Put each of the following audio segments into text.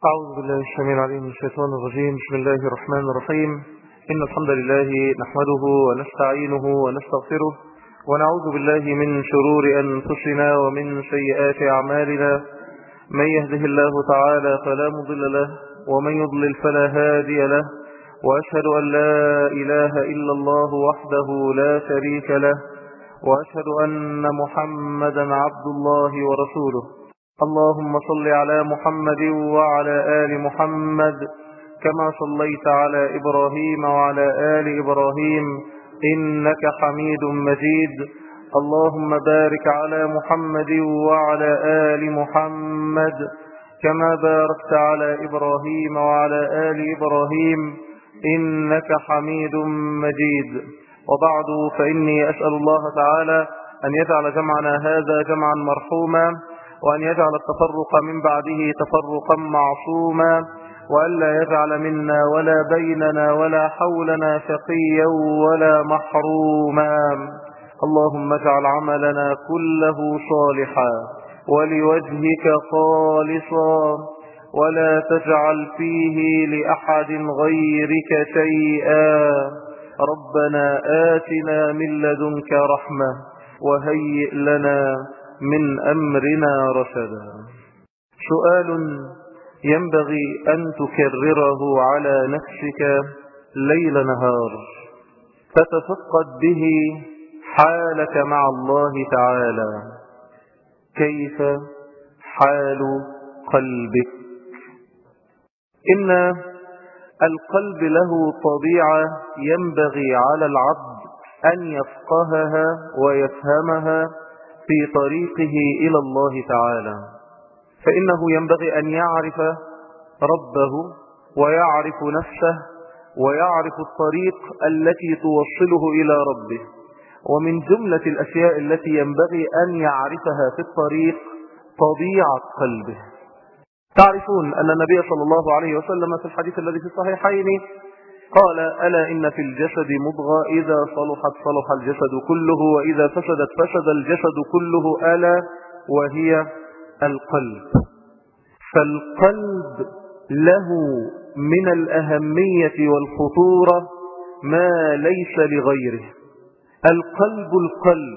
أعوذ بالله السميع العليم من الشيطان الرجيم بسم الله الرحمن الرحيم إن الحمد لله نحمده ونستعينه ونستغفره ونعوذ بالله من شرور أنفسنا ومن سيئات أعمالنا من يهده الله تعالى فلا مضل له ومن يضلل فلا هادي له وأشهد أن لا إله إلا الله وحده لا شريك له وأشهد أن محمدا عبد الله ورسوله اللهم صل على محمد وعلى آل محمد كما صليت على إبراهيم وعلى آل إبراهيم إنك حميد مجيد اللهم بارك على محمد وعلى آل محمد كما باركت على إبراهيم وعلى آل إبراهيم إنك حميد مجيد وبعد فإني أسأل الله تعالى أن يجعل جمعنا هذا جمعا مرحوما وأن يجعل التفرق من بعده تفرقا معصوما وألا يجعل منا ولا بيننا ولا حولنا شقيا ولا محروما اللهم اجعل عملنا كله صالحا ولوجهك خالصا ولا تجعل فيه لأحد غيرك شيئا ربنا آتنا من لدنك رحمة وهيئ لنا من أمرنا رشدا سؤال ينبغي أن تكرره على نفسك ليل نهار فتفقد به حالك مع الله تعالى كيف حال قلبك إن القلب له طبيعة ينبغي على العبد أن يفقهها ويفهمها في طريقه إلى الله تعالى فإنه ينبغي أن يعرف ربه ويعرف نفسه ويعرف الطريق التي توصله إلى ربه ومن جملة الأشياء التي ينبغي أن يعرفها في الطريق طبيعة قلبه تعرفون أن النبي صلى الله عليه وسلم في الحديث الذي في الصحيحين قال ألا إن في الجسد مضغة إذا صلحت صلح الجسد كله وإذا فسدت فسد الجسد كله ألا وهي القلب فالقلب له من الأهمية والخطورة ما ليس لغيره القلب القلب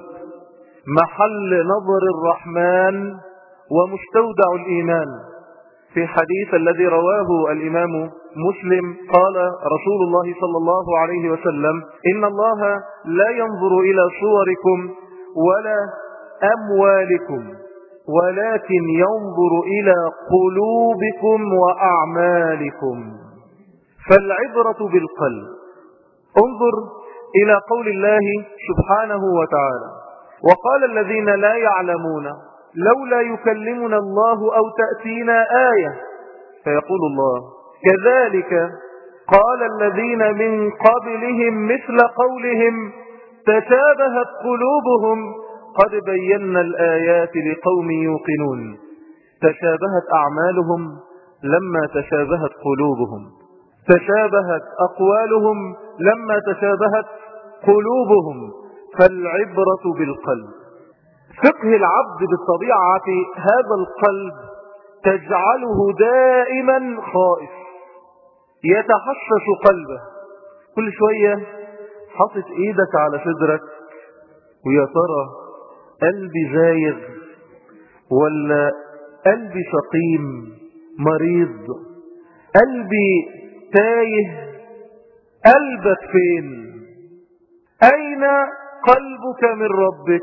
محل نظر الرحمن ومستودع الإيمان في حديث الذي رواه الإمام مسلم قال رسول الله صلى الله عليه وسلم إن الله لا ينظر إلى صوركم ولا أموالكم ولكن ينظر إلى قلوبكم وأعمالكم فالعبرة بالقلب انظر إلى قول الله سبحانه وتعالى وقال الذين لا يعلمون لولا يكلمنا الله أو تأتينا آية فيقول الله كذلك قال الذين من قبلهم مثل قولهم تشابهت قلوبهم قد بينا الآيات لقوم يوقنون تشابهت أعمالهم لما تشابهت قلوبهم تشابهت أقوالهم لما تشابهت قلوبهم فالعبرة بالقلب فقه العبد بالطبيعة هذا القلب تجعله دائما خائف يتحسس قلبه كل شوية حطت ايدك على صدرك ويا ترى قلبي زايغ ولا قلبي سقيم مريض قلبي تايه قلبك فين أين قلبك من ربك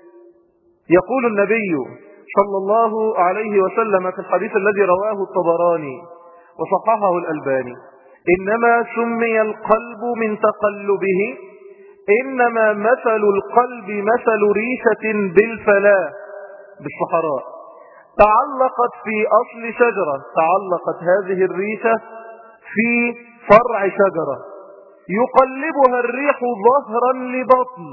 يقول النبي صلى الله عليه وسلم في الحديث الذي رواه الطبراني وصححه الألباني إنما سمي القلب من تقلبه إنما مثل القلب مثل ريشة بالفلاة بالصحراء تعلقت في أصل شجرة تعلقت هذه الريشة في فرع شجرة يقلبها الريح ظهرا لبطن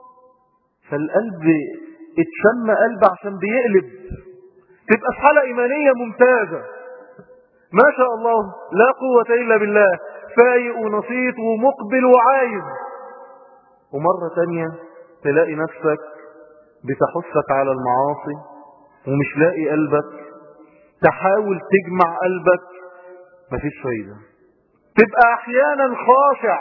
فالقلب اتسمى قلب عشان بيقلب تبقى في حالة إيمانية ممتازة ما شاء الله لا قوة إلا بالله فايق ونصيت ومقبل وعايز ومرة تانية تلاقي نفسك بتحثك على المعاصي ومش لاقي قلبك تحاول تجمع قلبك مفيش فايدة تبقى احيانا خاشع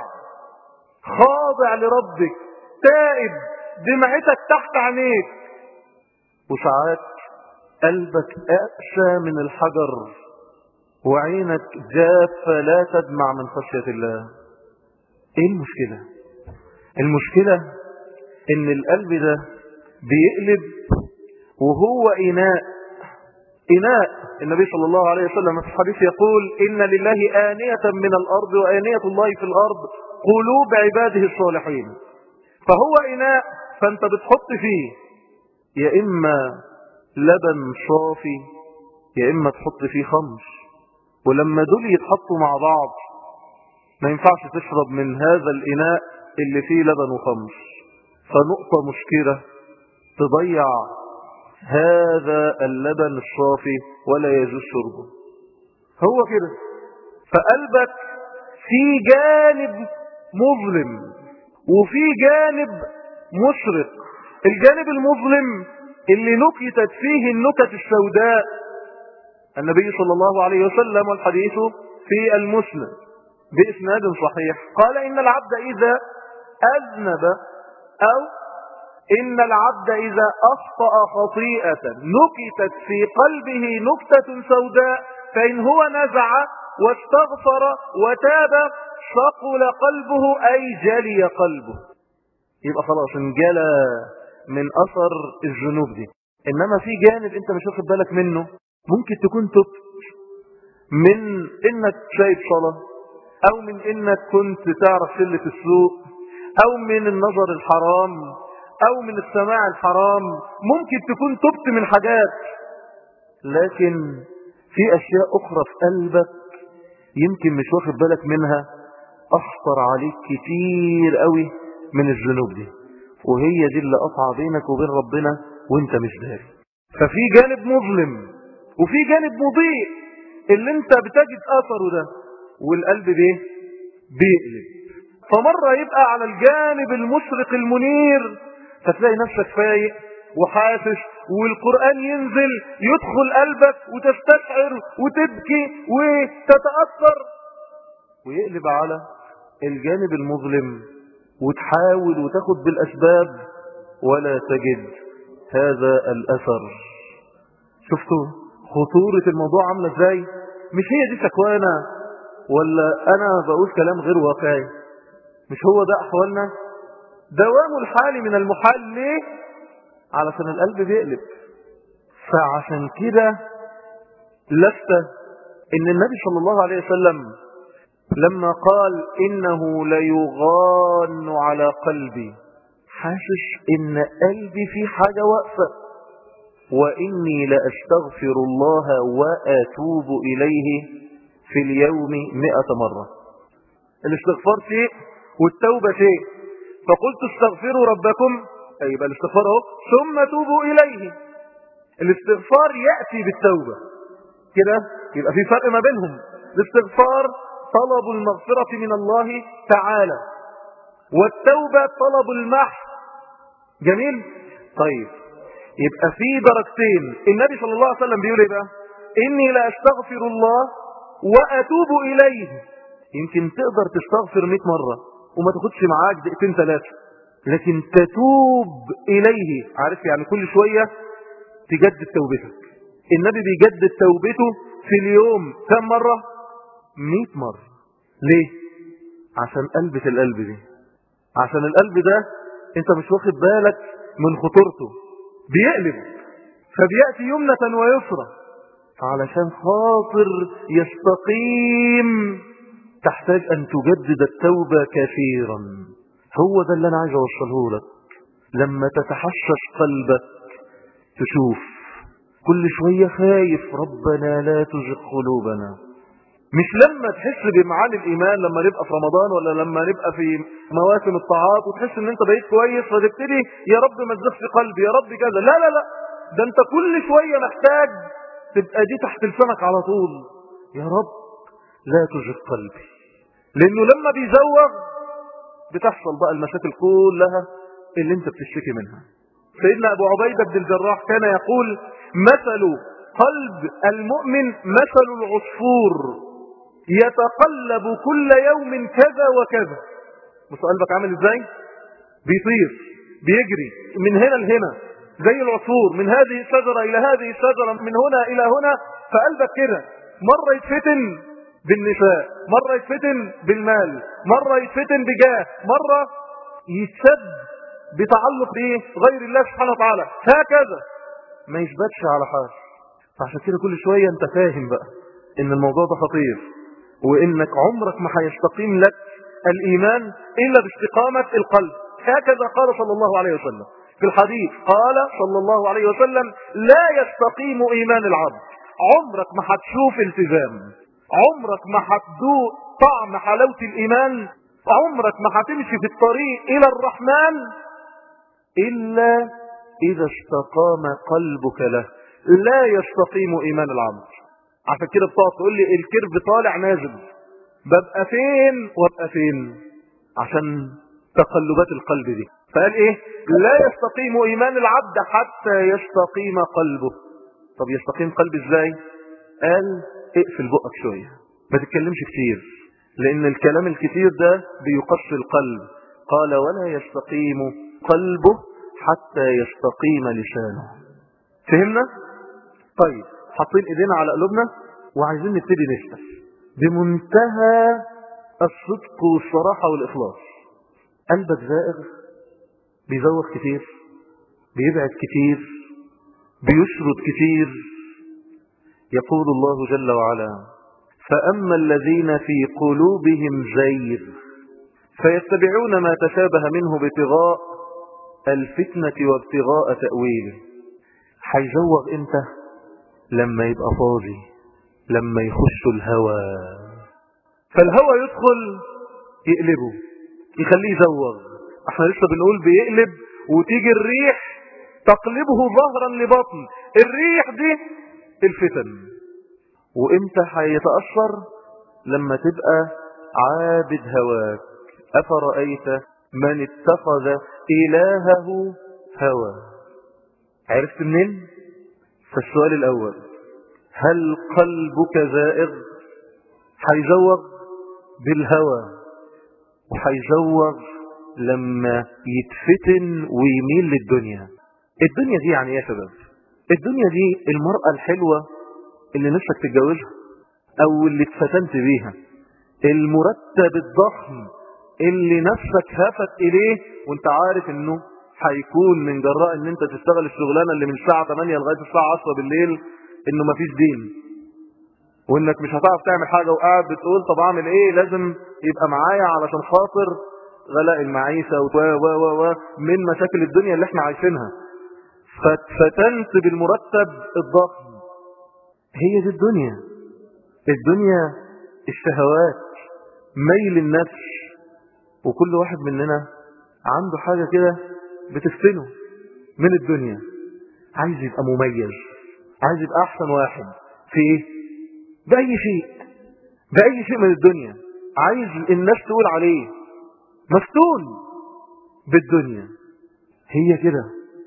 خاضع لربك تائب دمعتك تحت عينيك وساعات قلبك أقسى من الحجر وعينك جافة لا تدمع من خشية الله ايه المشكلة المشكلة ان القلب ده بيقلب وهو إناء إناء النبي صلى الله عليه وسلم في الحديث يقول إن لله آنية من الأرض وآنية الله في الأرض قلوب عباده الصالحين فهو إناء فأنت بتحط فيه يا إما لبن صافي يا إما تحط فيه خمر ولما دول يتحطوا مع بعض ما ينفعش تشرب من هذا الإناء اللي فيه لبن وخمر فنقطة مشكلة تضيع هذا اللبن الصافي ولا يجوز شربه هو كده فقلبك في جانب مظلم وفي جانب مشرق الجانب المظلم اللي نكتت فيه النكت السوداء النبي صلى الله عليه وسلم والحديث في المسلم بإسناد صحيح قال إن العبد إذا أذنب أو إن العبد إذا أخطأ خطيئة نكتت في قلبه نكتة سوداء فإن هو نزع واستغفر وتاب ثقل قلبه أي جلي قلبه يبقى خلاص انجلى من أثر الذنوب دي إنما في جانب أنت مش واخد بالك منه ممكن تكون تبت من إنك شايف صلاة أو من إنك كنت تعرف شلة السوق أو من النظر الحرام أو من السماع الحرام ممكن تكون تبت من حاجات لكن في أشياء أخرى في قلبك يمكن مش واخد بالك منها أخطر عليك كتير قوي من الذنوب دي وهي دي اللي قطع بينك وبين ربنا وانت مش داري ففي جانب مظلم وفي جانب مضيء اللي انت بتجد اثره ده والقلب ده بيقلب فمرة يبقى على الجانب المشرق المنير فتلاقي نفسك فايق وحاسس والقرآن ينزل يدخل قلبك وتستشعر وتبكي وتتأثر ويقلب على الجانب المظلم وتحاول وتاخد بالأسباب ولا تجد هذا الأثر شفتوا خطورة الموضوع عاملة ازاي مش هي دي شكوانا ولا أنا بقول كلام غير واقعي مش هو ده أحوالنا دوام الحال من المحال ليه علشان القلب بيقلب فعشان كده لفت ان النبي صلى الله عليه وسلم لما قال إنه ليغان على قلبي حاسس إن قلبي في حاجة واقفة وإني لأستغفر الله وأتوب إليه في اليوم مئة مرة الاستغفار شيء والتوبة شيء فقلت استغفروا ربكم أي يبقى الاستغفار اهو ثم توبوا إليه الاستغفار يأتي بالتوبة كده يبقى في فرق ما بينهم الاستغفار طلب المغفرة من الله تعالى والتوبة طلب المحو جميل طيب يبقى في درجتين النبي صلى الله عليه وسلم بيقول ايه بقى اني لا استغفر الله واتوب اليه يمكن تقدر تستغفر 100 مرة وما تاخدش معاك دقيقتين ثلاثة لكن تتوب اليه عارف يعني كل شوية تجدد توبتك النبي بيجدد توبته في اليوم كم مرة 100 مرة ليه عشان قلبة القلب دي عشان القلب ده انت مش واخد بالك من خطورته بيقلب فبيأتي يمنة ويسرى علشان خاطر يستقيم تحتاج أن تجدد التوبة كثيرا هو ده اللي أنا عايز أوصله لك لما تتحشش قلبك تشوف كل شوية خايف ربنا لا تزغ قلوبنا مش لما تحس بمعاني الإيمان لما نبقى في رمضان ولا لما نبقى في مواسم الطاعات وتحس ان انت بقيت كويس فتبتدي يا رب ما تزغش قلبي يا رب كذا لا لا لا ده انت كل شوية محتاج تبقى دي تحت لسانك على طول يا رب لا تزغ قلبي لانه لما بيزوغ بتحصل بقى المشاكل كلها اللي انت بتشتكي منها سيدنا ابو عبيدة بن الجراح كان يقول مثل قلب المؤمن مثل العصفور يتقلب كل يوم كذا وكذا بص قلبك عامل ازاي بيطير بيجري من هنا لهنا زي العصفور من هذه الشجرة إلى هذه الشجرة من هنا إلى هنا فقلبك كده مرة يتفتن بالنساء مرة يتفتن بالمال مرة يتفتن بجاه مرة يتشد بتعلق بايه غير الله سبحانه وتعالى هكذا ما يثبتش على حال فعشان كده كل شوية انت فاهم بقى ان الموضوع ده خطير وانك عمرك ما هيستقيم لك الايمان الا باستقامة القلب هكذا قال صلى الله عليه وسلم في الحديث قال صلى الله عليه وسلم لا يستقيم ايمان العبد عمرك ما هتشوف التزام عمرك ما هتذوق طعم حلاوة الايمان عمرك ما هتمشي في الطريق الى الرحمن الا اذا استقام قلبك له لا يستقيم ايمان العبد عشان كده بتقعد تقول لي الكيرف طالع نازل ببقى فين وابقى فين عشان تقلبات القلب دي فقال ايه لا يستقيم ايمان العبد حتى يستقيم قلبه طب يستقيم قلبي ازاي قال اقفل بقك شوية ما تتكلمش كتير لان الكلام الكتير ده بيقص القلب قال ولا يستقيم قلبه حتى يستقيم لسانه فهمنا طيب حاطين ايدينا على قلوبنا وعايزين نبتدي نسأل بمنتهى الصدق والصراحة والإخلاص قلبك زائغ بيزوغ كتير بيبعد كتير بيشرد كتير يقول الله جل وعلا فأما الذين في قلوبهم زيغ فيتبعون ما تشابه منه ابتغاء الفتنة وابتغاء تأويله هيزوغ امتى لما يبقى فاضي لما يخش الهوى فالهوى يدخل يقلبه يخليه يزوغ احنا لسه بنقول بيقلب وتيجي الريح تقلبه ظهرا لبطن الريح دي الفتن وامتى هيتأثر لما تبقى عابد هواك أفرأيت من اتخذ إلهه هوى عرفت منين فالسؤال الأول هل قلبك زائغ هيزوغ بالهوى وهيزوغ لما يتفتن ويميل للدنيا الدنيا دي يعني ايه يا شباب الدنيا دي المرأة الحلوة اللي نفسك تتجوزها او اللي اتفتنت بيها المرتب الضخم اللي نفسك هفت اليه وانت عارف انه هيكون من جراء ان انت تشتغل الشغلانة اللي من الساعة 8 لغاية الساعة 10 بالليل انه مفيش دين وانك مش هتعرف تعمل حاجة وقاعد بتقول طب اعمل ايه لازم يبقى معايا علشان خاطر غلاء المعيشة و و و و من مشاكل الدنيا اللي احنا عايشينها فاتفتنت بالمرتب الضخم هي دي الدنيا الدنيا الشهوات ميل النفس وكل واحد مننا عنده حاجة كده بتفتنه من الدنيا عايز يبقى مميز عايز يبقى احسن واحد في ايه بأي شيء بأي شيء من الدنيا عايز الناس تقول عليه مفتون بالدنيا هي كده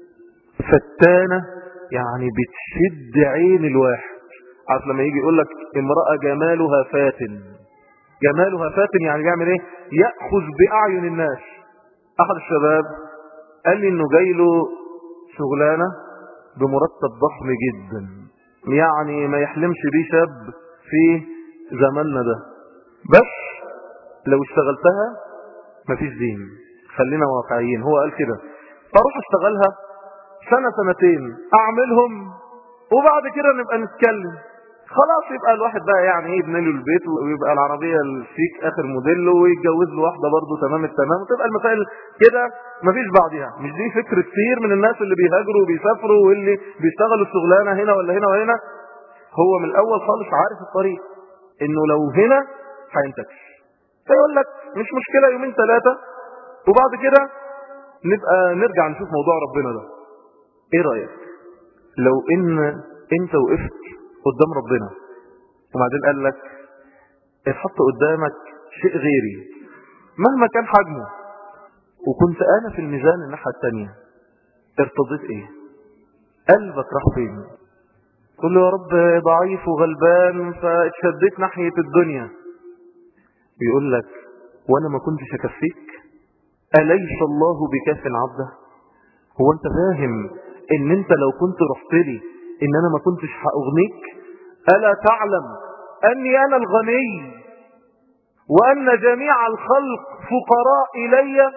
فتانة يعني بتشد عين الواحد عارف لما يجي يقول لك امرأة جمالها فاتن جمالها فاتن يعني بيعمل ايه يأخذ بأعين الناس احد الشباب قال لي انه جاي له شغلانة بمرتب ضخم جدا يعني ما يحلمش بيه شاب في زماننا ده بس لو اشتغلتها مفيش دين خلينا واقعيين هو قال كده فاروح اشتغلها سنة سنتين اعملهم وبعد كده نبقى نتكلم خلاص يبقى الواحد بقى يعني ايه يبني له البيت ويبقى العربية الشيك اخر موديل ويتجوز له واحدة برضه تمام التمام وتبقى المسائل كده مفيش بعدها مش دي فكرة كتير من الناس اللي بيهاجروا وبيسافروا واللي بيشتغلوا الشغلانة هنا ولا هنا وهنا هو من الاول خالص عارف الطريق انه لو هنا هينتكس فيقول لك مش مشكلة يومين ثلاثة وبعد كده نبقى نرجع نشوف موضوع ربنا ده ايه رأيك لو ان انت وقفت قدام ربنا وبعدين قال لك اتحط قدامك شيء غيري مهما كان حجمه وكنت انا في الميزان الناحية التانية ارتضيت ايه قلبك راح فين تقول له يا رب ضعيف وغلبان فاتشديت ناحية الدنيا بيقول لك وانا ما كنتش اكفيك اليس الله بكاف عبده هو انت فاهم ان انت لو كنت رحت لي ان انا ما كنتش هاغنيك الا تعلم اني انا الغني وان جميع الخلق فقراء الي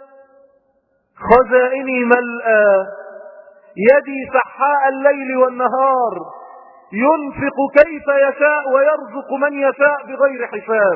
خزائني ملأى يدي سحاء الليل والنهار ينفق كيف يشاء ويرزق من يشاء بغير حساب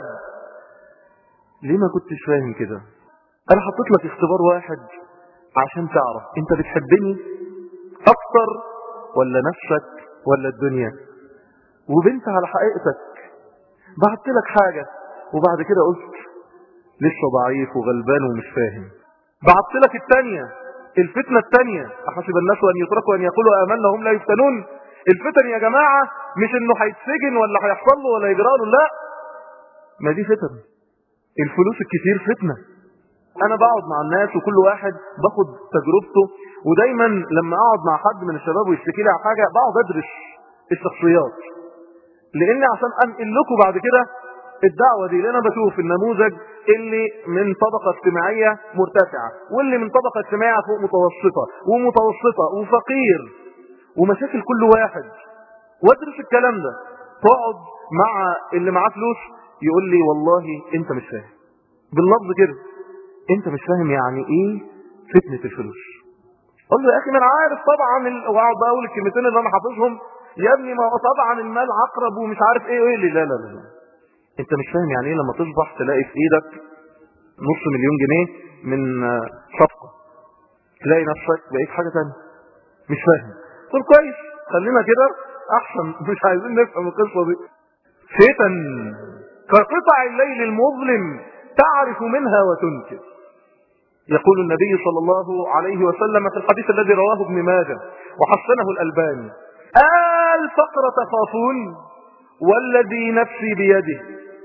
ليه ما كنتش فاهم كده انا حطيت لك اختبار واحد عشان تعرف انت بتحبني اكتر ولا نفسك ولا الدنيا وبنت على حقيقتك بعت لك حاجة وبعد كده قلت لسه ضعيف وغلبان ومش فاهم بعت لك التانية الفتنة التانية أحسب الناس أن يتركوا أن يقولوا آمنا هم لا يفتنون الفتن يا جماعة مش انه هيتسجن ولا هيحصل له ولا يجرى له لا ما دي فتن الفلوس الكتير فتنة انا بقعد مع الناس وكل واحد باخد تجربته ودايما لما اقعد مع حد من الشباب ويشتكي لي على حاجة بقعد ادرس الشخصيات لان عشان انقل لكم بعد كده الدعوة دي لان انا بشوف النموذج اللي من طبقة اجتماعية مرتفعة واللي من طبقة اجتماعية فوق متوسطة ومتوسطة وفقير ومشاكل كل واحد وادرس الكلام ده تقعد مع اللي معاه فلوس يقول لي والله انت مش فاهم باللفظ كده انت مش فاهم يعني ايه فتنة الفلوس قال له يا اخي ما انا عارف طبعا ال... واقعد اقول الكلمتين اللي انا حافظهم يا ابني ما هو طبعا المال عقرب ومش عارف ايه وايه لا لا لا لا انت مش فاهم يعني ايه لما تصبح تلاقي في ايدك نص مليون جنيه من صفقة تلاقي نفسك بقيت حاجة تانية مش فاهم قل كويس خلينا كده احسن مش عايزين نفهم القصة دي فتن كقطع الليل المظلم تعرف منها وتنكر يقول النبي صلى الله عليه وسلم في الحديث الذي رواه ابن ماجه وحسنه الألباني الفقر تخافون والذي نفسي بيده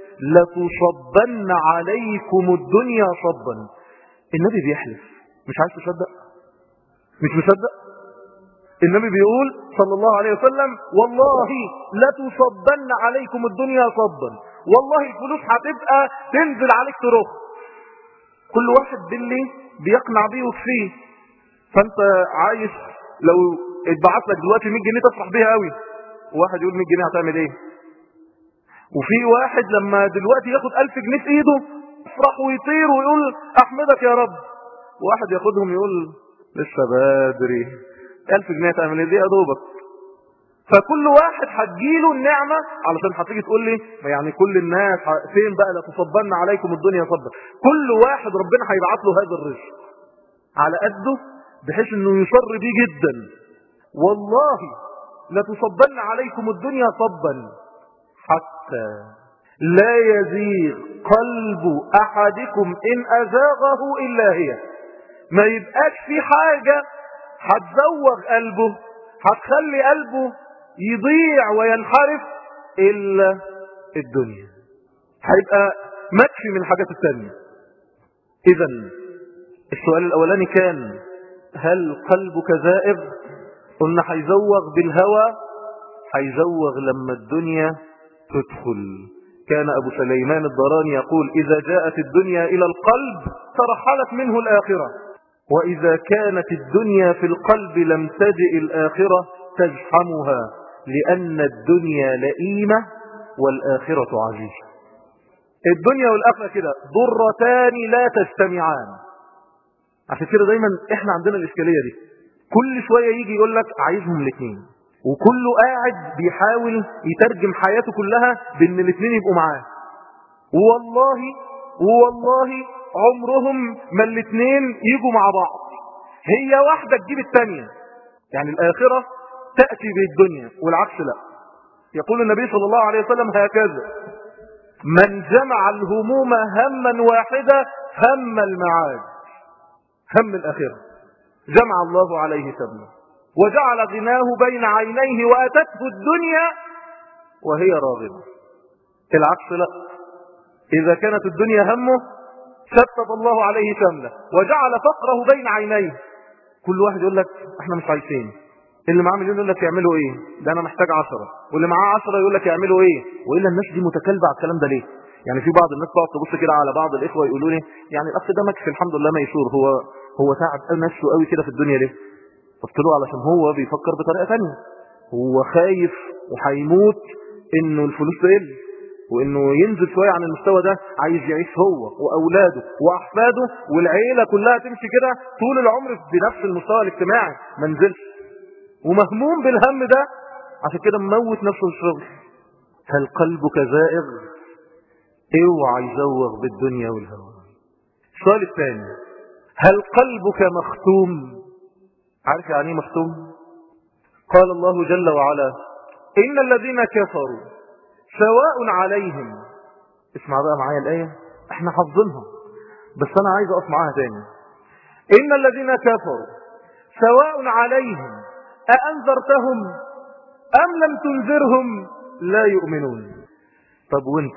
لتصبن عليكم الدنيا صبا النبي بيحلف مش عايز تصدق مش مصدق النبي بيقول صلى الله عليه وسلم والله لتصبن عليكم الدنيا صبا والله الفلوس هتبقى تنزل عليك ترخ كل واحد باللي بيقنع بيه وكفيه فانت عايز لو اتبعت لك دلوقتي 100 جنيه تفرح بيها قوي واحد يقول 100 جنيه هتعمل ايه وفي واحد لما دلوقتي ياخد 1000 جنيه في ايده يفرح ويطير ويقول احمدك يا رب واحد ياخدهم يقول لسه بدري 1000 جنيه تعمل ايه دي يا دوبك فكل واحد هتجيله النعمة علشان هتيجي تقول لي يعني كل الناس فين بقى لا تصبن عليكم الدنيا صبا كل واحد ربنا هيبعت له هذا الرزق على قده بحيث انه يصر بيه جدا والله لتصبن عليكم الدنيا صبا حتى لا يزيغ قلب احدكم ان ازاغه الا هي ما يبقاش في حاجة هتزوغ قلبه هتخلي قلبه يضيع وينحرف إلا الدنيا هيبقى مكفي من الحاجات التانية إذا السؤال الأولاني كان هل قلبك زائغ قلنا هيزوغ بالهوى هيزوغ لما الدنيا تدخل كان أبو سليمان الضراني يقول إذا جاءت الدنيا إلى القلب ترحلت منه الآخرة وإذا كانت الدنيا في القلب لم تجئ الآخرة تزحمها لأن الدنيا لئيمة والآخرة عزيزة الدنيا والآخرة كده ضرتان لا تجتمعان عشان كده دايما احنا عندنا الإشكالية دي كل شوية يجي يقول لك عايزهم الاثنين وكله قاعد بيحاول يترجم حياته كلها بان الاثنين يبقوا معاه والله والله عمرهم ما الاثنين يجوا مع بعض هي واحدة تجيب الثانية يعني الآخرة تأتي بالدنيا والعكس لا يقول النبي صلى الله عليه وسلم هكذا من جمع الهموم هما واحدة هم المعاد هم الآخرة جمع الله عليه سبنا وجعل غناه بين عينيه وأتته الدنيا وهي راغبة العكس لا إذا كانت الدنيا همه شتت الله عليه شمله وجعل فقره بين عينيه كل واحد يقول لك احنا مش عايشين اللي معاه مليون يقول لك يعملوا ايه ده انا محتاج عشرة واللي معاه عشرة يقول لك يعملوا ايه والا الناس دي متكلبه على الكلام ده ليه يعني في بعض الناس تقعد تبص كده على بعض الاخوه يقولوا لي يعني الاخ ده مكفي الحمد لله ميسور هو هو تعب نفسه قوي كده في الدنيا ليه قلت له علشان هو بيفكر بطريقه ثانيه هو خايف وهيموت انه الفلوس تقل وانه ينزل شويه عن المستوى ده عايز يعيش هو واولاده واحفاده والعيله كلها تمشي كده طول العمر بنفس المستوى الاجتماعي ما نزلش ومهموم بالهم ده عشان كده مموت نفسه في الشغل هل قلبك زائغ اوعى يزوغ بالدنيا والهوى السؤال الثاني هل قلبك مختوم عارف يعني ايه مختوم قال الله جل وعلا ان الذين كفروا سواء عليهم اسمع بقى معايا الايه احنا حافظينها بس انا عايز اقف معاها تاني ان الذين كفروا سواء عليهم أأنذرتهم أم لم تنذرهم لا يؤمنون طب وانت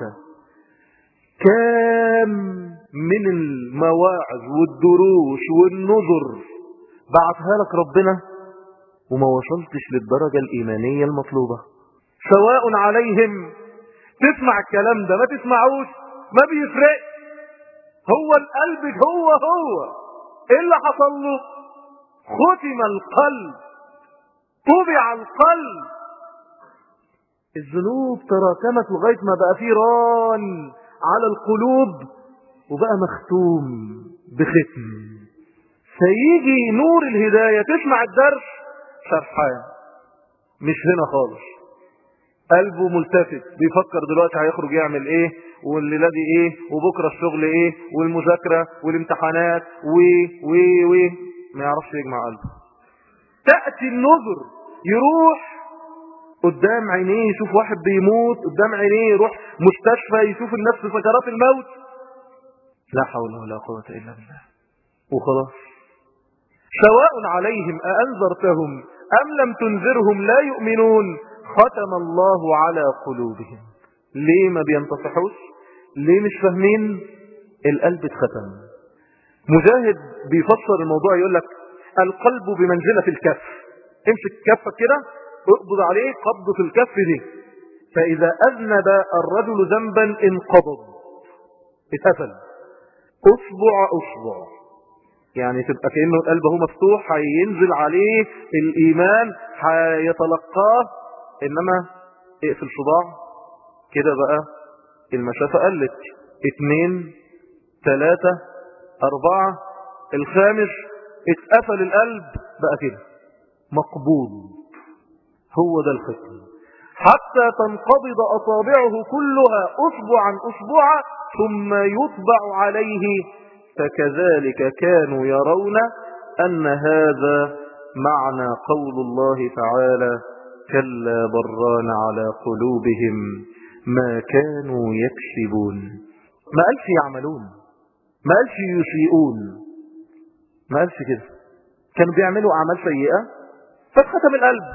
كام من المواعظ والدروش والنذر بعتها لك ربنا وما وصلتش للدرجة الإيمانية المطلوبة سواء عليهم تسمع الكلام ده ما تسمعوش ما بيفرق هو القلب هو هو ايه اللي حصل له ختم القلب طبع القلب الذنوب تراكمت لغاية ما بقى فيه ران على القلوب وبقى مختوم بختم سيجي نور الهداية تسمع الدرس سرحان مش هنا خالص قلبه ملتفت بيفكر دلوقتي هيخرج يعمل ايه والليله دي ايه وبكره الشغل ايه والمذاكره والامتحانات و و و ما يعرفش يجمع قلبه تأتي النظر يروح قدام عينيه يشوف واحد بيموت قدام عينيه يروح مستشفى يشوف الناس في سكرات الموت لا حول ولا قوة إلا بالله وخلاص سواء عليهم أأنذرتهم أم لم تنذرهم لا يؤمنون ختم الله على قلوبهم ليه ما بينتصحوش ليه مش فاهمين القلب اتختم مجاهد بيفسر الموضوع يقول لك القلب بمنزلة الكف امسك كفك كده اقبض عليه قبضة الكف دي فإذا أذنب الرجل ذنبا انقبض اتقفل أصبع أصبع يعني تبقى كأنه القلب هو مفتوح هينزل عليه الإيمان هيتلقاه إنما اقفل صباع كده بقى المسافة قلت اتنين تلاتة أربعة الخامس اتقفل القلب بقى كده مقبوض هو ده الختم حتى تنقبض أصابعه كلها أصبعا أصبعا ثم يطبع عليه فكذلك كانوا يرون أن هذا معنى قول الله تعالى كلا بران على قلوبهم ما كانوا يكسبون ما قالش يعملون ما قالش يسيئون ما قالش كده كانوا بيعملوا أعمال سيئة فاتختم القلب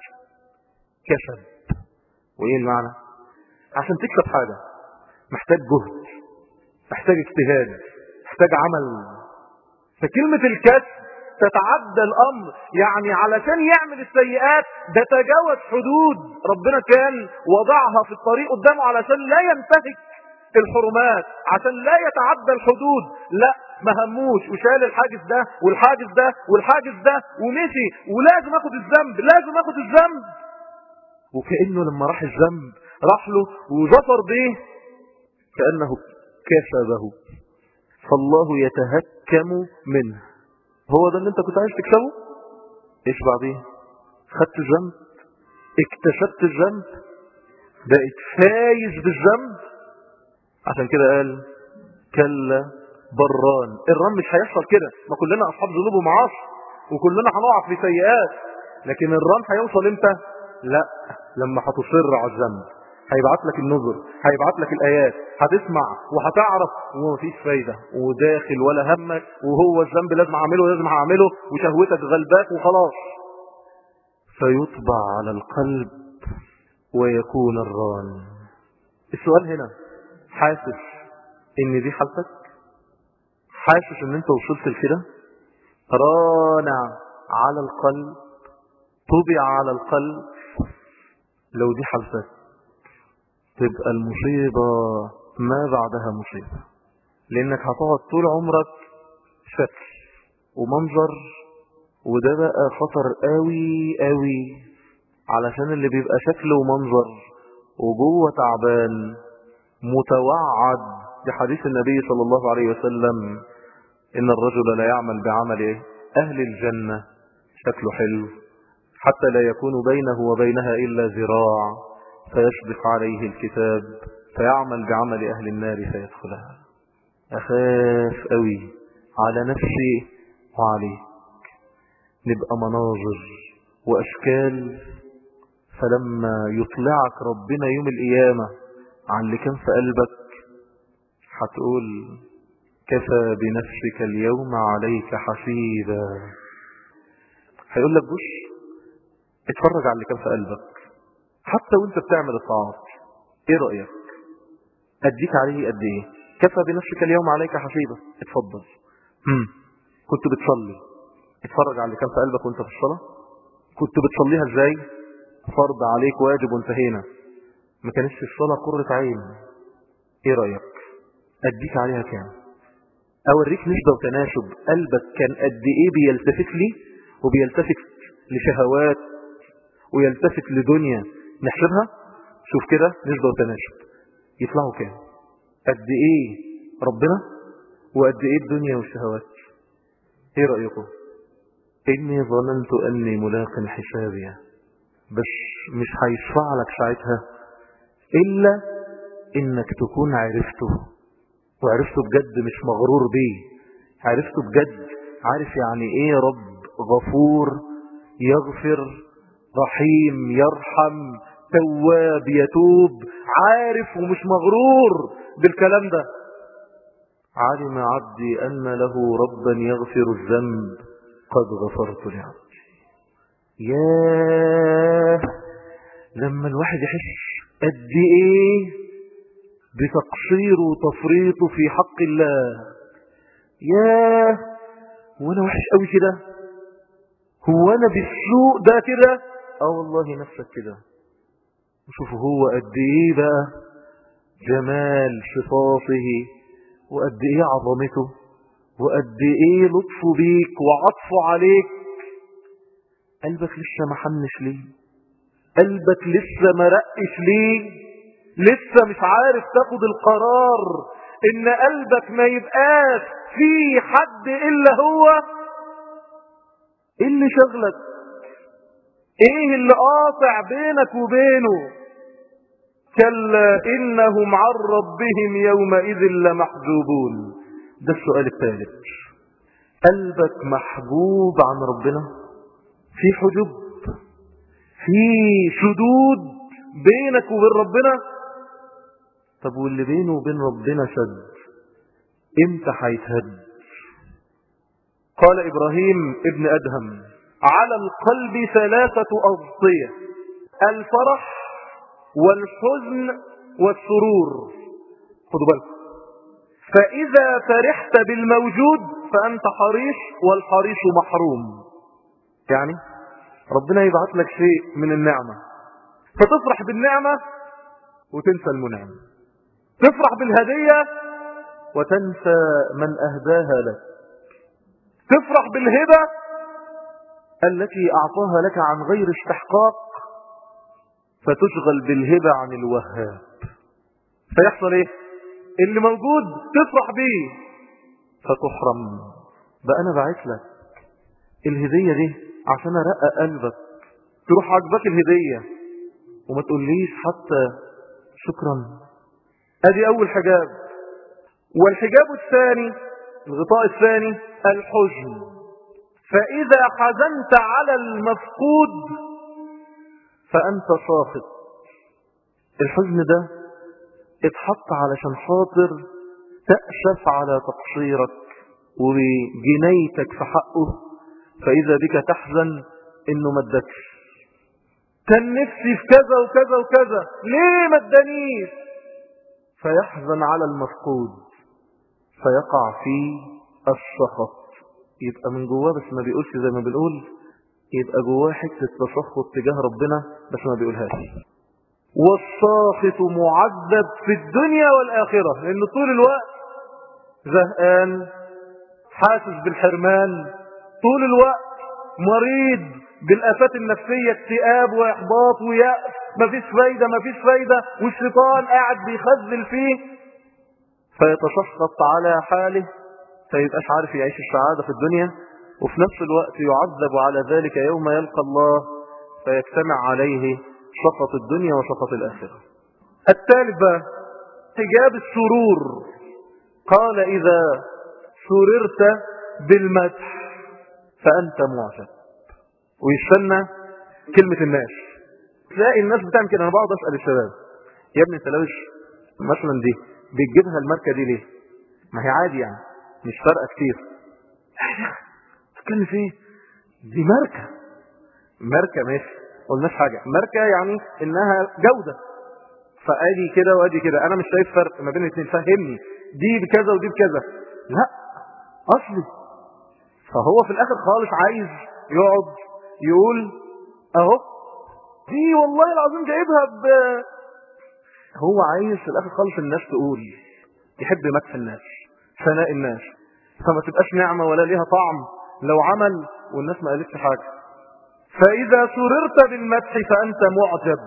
كسب وإيه المعنى عشان تكسب حاجة محتاج جهد محتاج اجتهاد محتاج عمل فكلمة الكسب تتعدى الأمر يعني علشان يعمل السيئات ده تجاوز حدود ربنا كان وضعها في الطريق قدامه علشان لا ينتهك الحرمات عشان لا يتعدى الحدود لا ما هموش وشال الحاجز ده والحاجز ده والحاجز ده ومشي ولازم اخد الذنب لازم اخد الذنب وكأنه لما راح الذنب راح له وظفر به كأنه كسبه فالله يتهكم منه هو ده اللي انت كنت عايز تكسبه ايش بعدين خدت الذنب اكتسبت الذنب بقيت فايز بالذنب عشان كده قال كلا بران الران مش هيحصل كده ما كلنا اصحاب ذنوب ومعاصي وكلنا هنقع في سيئات لكن الران هيوصل امتى لا لما هتصر على الذنب هيبعت لك النذر هيبعت لك الايات هتسمع وهتعرف ومفيش فايده وداخل ولا همك وهو الذنب لازم اعمله لازم هعمله وشهوتك غلباك وخلاص فيطبع على القلب ويكون الران السؤال هنا حاسس ان دي حالتك حاسس ان انت وصلت لكده رانع على القلب طبع على القلب لو دي حالتك تبقى المصيبة ما بعدها مصيبة لانك هتقعد طول عمرك شكل ومنظر وده بقى خطر قوي قوي علشان اللي بيبقى شكل ومنظر وجوه تعبان متوعد بحديث النبي صلى الله عليه وسلم إن الرجل لا يعمل بعمل أهل الجنة شكله حلو حتى لا يكون بينه وبينها إلا ذراع فيشبق عليه الكتاب فيعمل بعمل أهل النار فيدخلها أخاف قوي على نفسي وعليك نبقى مناظر وأشكال فلما يطلعك ربنا يوم القيامة عن اللي كان في قلبك هتقول كفى بنفسك اليوم عليك حسيبا هيقول لك بص اتفرج على اللي كان في قلبك حتى وانت بتعمل الطاعات ايه رأيك اديك عليه قد ايه كفى بنفسك اليوم عليك حسيبا اتفضل هم. كنت بتصلي اتفرج على اللي كان في قلبك وانت في الصلاة كنت بتصليها ازاي فرض عليك واجب وانتهينا ما كانش الصلاة قرة عين ايه رأيك اديك عليها كام اوريك نسبة وتناسب قلبك كان قد ايه بيلتفت لي وبيلتفت لشهوات ويلتفت لدنيا نحسبها شوف كده نسبة وتناسب يطلعوا كام قد ايه ربنا وقد ايه الدنيا والشهوات ايه رأيكم اني ظننت اني ملاق حسابي بس مش هيشفع لك ساعتها الا انك تكون عرفته وعرفته بجد مش مغرور بيه عرفته بجد عارف يعني ايه يا رب غفور يغفر رحيم يرحم تواب يتوب عارف ومش مغرور بالكلام ده علم عبدي أن له ربا يغفر الذنب قد غفرت لعبدي ياه لما الواحد يحس قد ايه بتقصيره وتفريطه في حق الله ياه وانا وحش قوي كده هو انا بالسوء ده كده اه والله نفسك كده وشوفوا هو قد ايه بقى جمال صفاته وقد ايه عظمته وقد ايه لطفه بيك وعطفه عليك قلبك لسه ما حنش ليه قلبك لسه ما رقش ليه لسه مش عارف تاخد القرار ان قلبك ما يبقاش في حد الا هو ايه اللي شغلك ايه اللي قاطع بينك وبينه كلا انهم عن ربهم يومئذ لمحجوبون ده السؤال الثالث قلبك محجوب عن ربنا في حجب في شدود بينك وبين ربنا طب واللي بينه وبين ربنا شد امتى هيتهد قال ابراهيم ابن ادهم على القلب ثلاثة أغطية الفرح والحزن والسرور خدوا بالكم فإذا فرحت بالموجود فأنت حريص والحريص محروم يعني ربنا يبعث لك شيء من النعمة فتفرح بالنعمة وتنسى المنعم تفرح بالهدية وتنسى من أهداها لك تفرح بالهبة التي أعطاها لك عن غير استحقاق فتشغل بالهبة عن الوهاب فيحصل ايه اللي موجود تفرح بيه فتحرم بقى انا بعت لك الهدية دي عشان ارقى قلبك تروح عجبك الهدية وما تقوليش حتى شكرا ادي اول حجاب والحجاب الثاني الغطاء الثاني الحزن فإذا حزنت على المفقود فأنت ساخط الحزن ده اتحط علشان خاطر تأسف على تقصيرك وجنيتك في حقه فإذا بك تحزن إنه ما ادكش كان نفسي في كذا وكذا وكذا ليه ما ادانيش فيحزن على المفقود فيقع في السخط يبقى من جواه بس ما بيقولش زي ما بنقول يبقى جواه حته تسخط تجاه ربنا بس ما بيقولهاش والساخط معذب في الدنيا والآخرة لأنه طول الوقت زهقان حاسس بالحرمان طول الوقت مريض بالآفات النفسية اكتئاب وإحباط ويأس مفيش فايدة مفيش فايدة والشيطان قاعد بيخزل فيه فيتسخط على حاله فيبقاش عارف يعيش السعادة في الدنيا وفي نفس الوقت يعذب على ذلك يوم يلقى الله فيجتمع عليه شفط الدنيا وشفط الآخرة الثالث بقى حجاب السرور قال إذا سررت بالمدح فأنت معجب ويستنى كلمة الناس تلاقي الناس بتعمل كده انا بقعد اسال الشباب يا ابني انت لابس مثلا دي بتجيبها الماركه دي ليه؟ ما هي عادي يعني مش فارقه كتير تتكلم في ايه؟ دي ماركه ماركه ماشي قلناش حاجه ماركه يعني انها جوده فادي كده وادي كده انا مش شايف فرق ما بين الاثنين فهمني دي بكذا ودي بكذا لا اصلي فهو في الاخر خالص عايز يقعد يقول اهو دي والله العظيم جايبها ب هو عايز في الاخر خالص الناس تقول يحب مدح الناس ثناء الناس فما تبقاش نعمة ولا ليها طعم لو عمل والناس ما قالتش حاجة فإذا سررت بالمدح فأنت معجب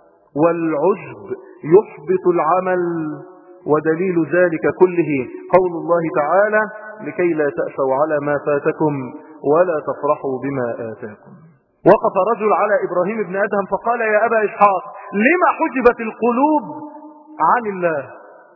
والعجب يحبط العمل ودليل ذلك كله قول الله تعالى لكي لا تأسوا على ما فاتكم ولا تفرحوا بما آتاكم وقف رجل على إبراهيم بن أدهم فقال يا أبا إسحاق لما حجبت القلوب عن الله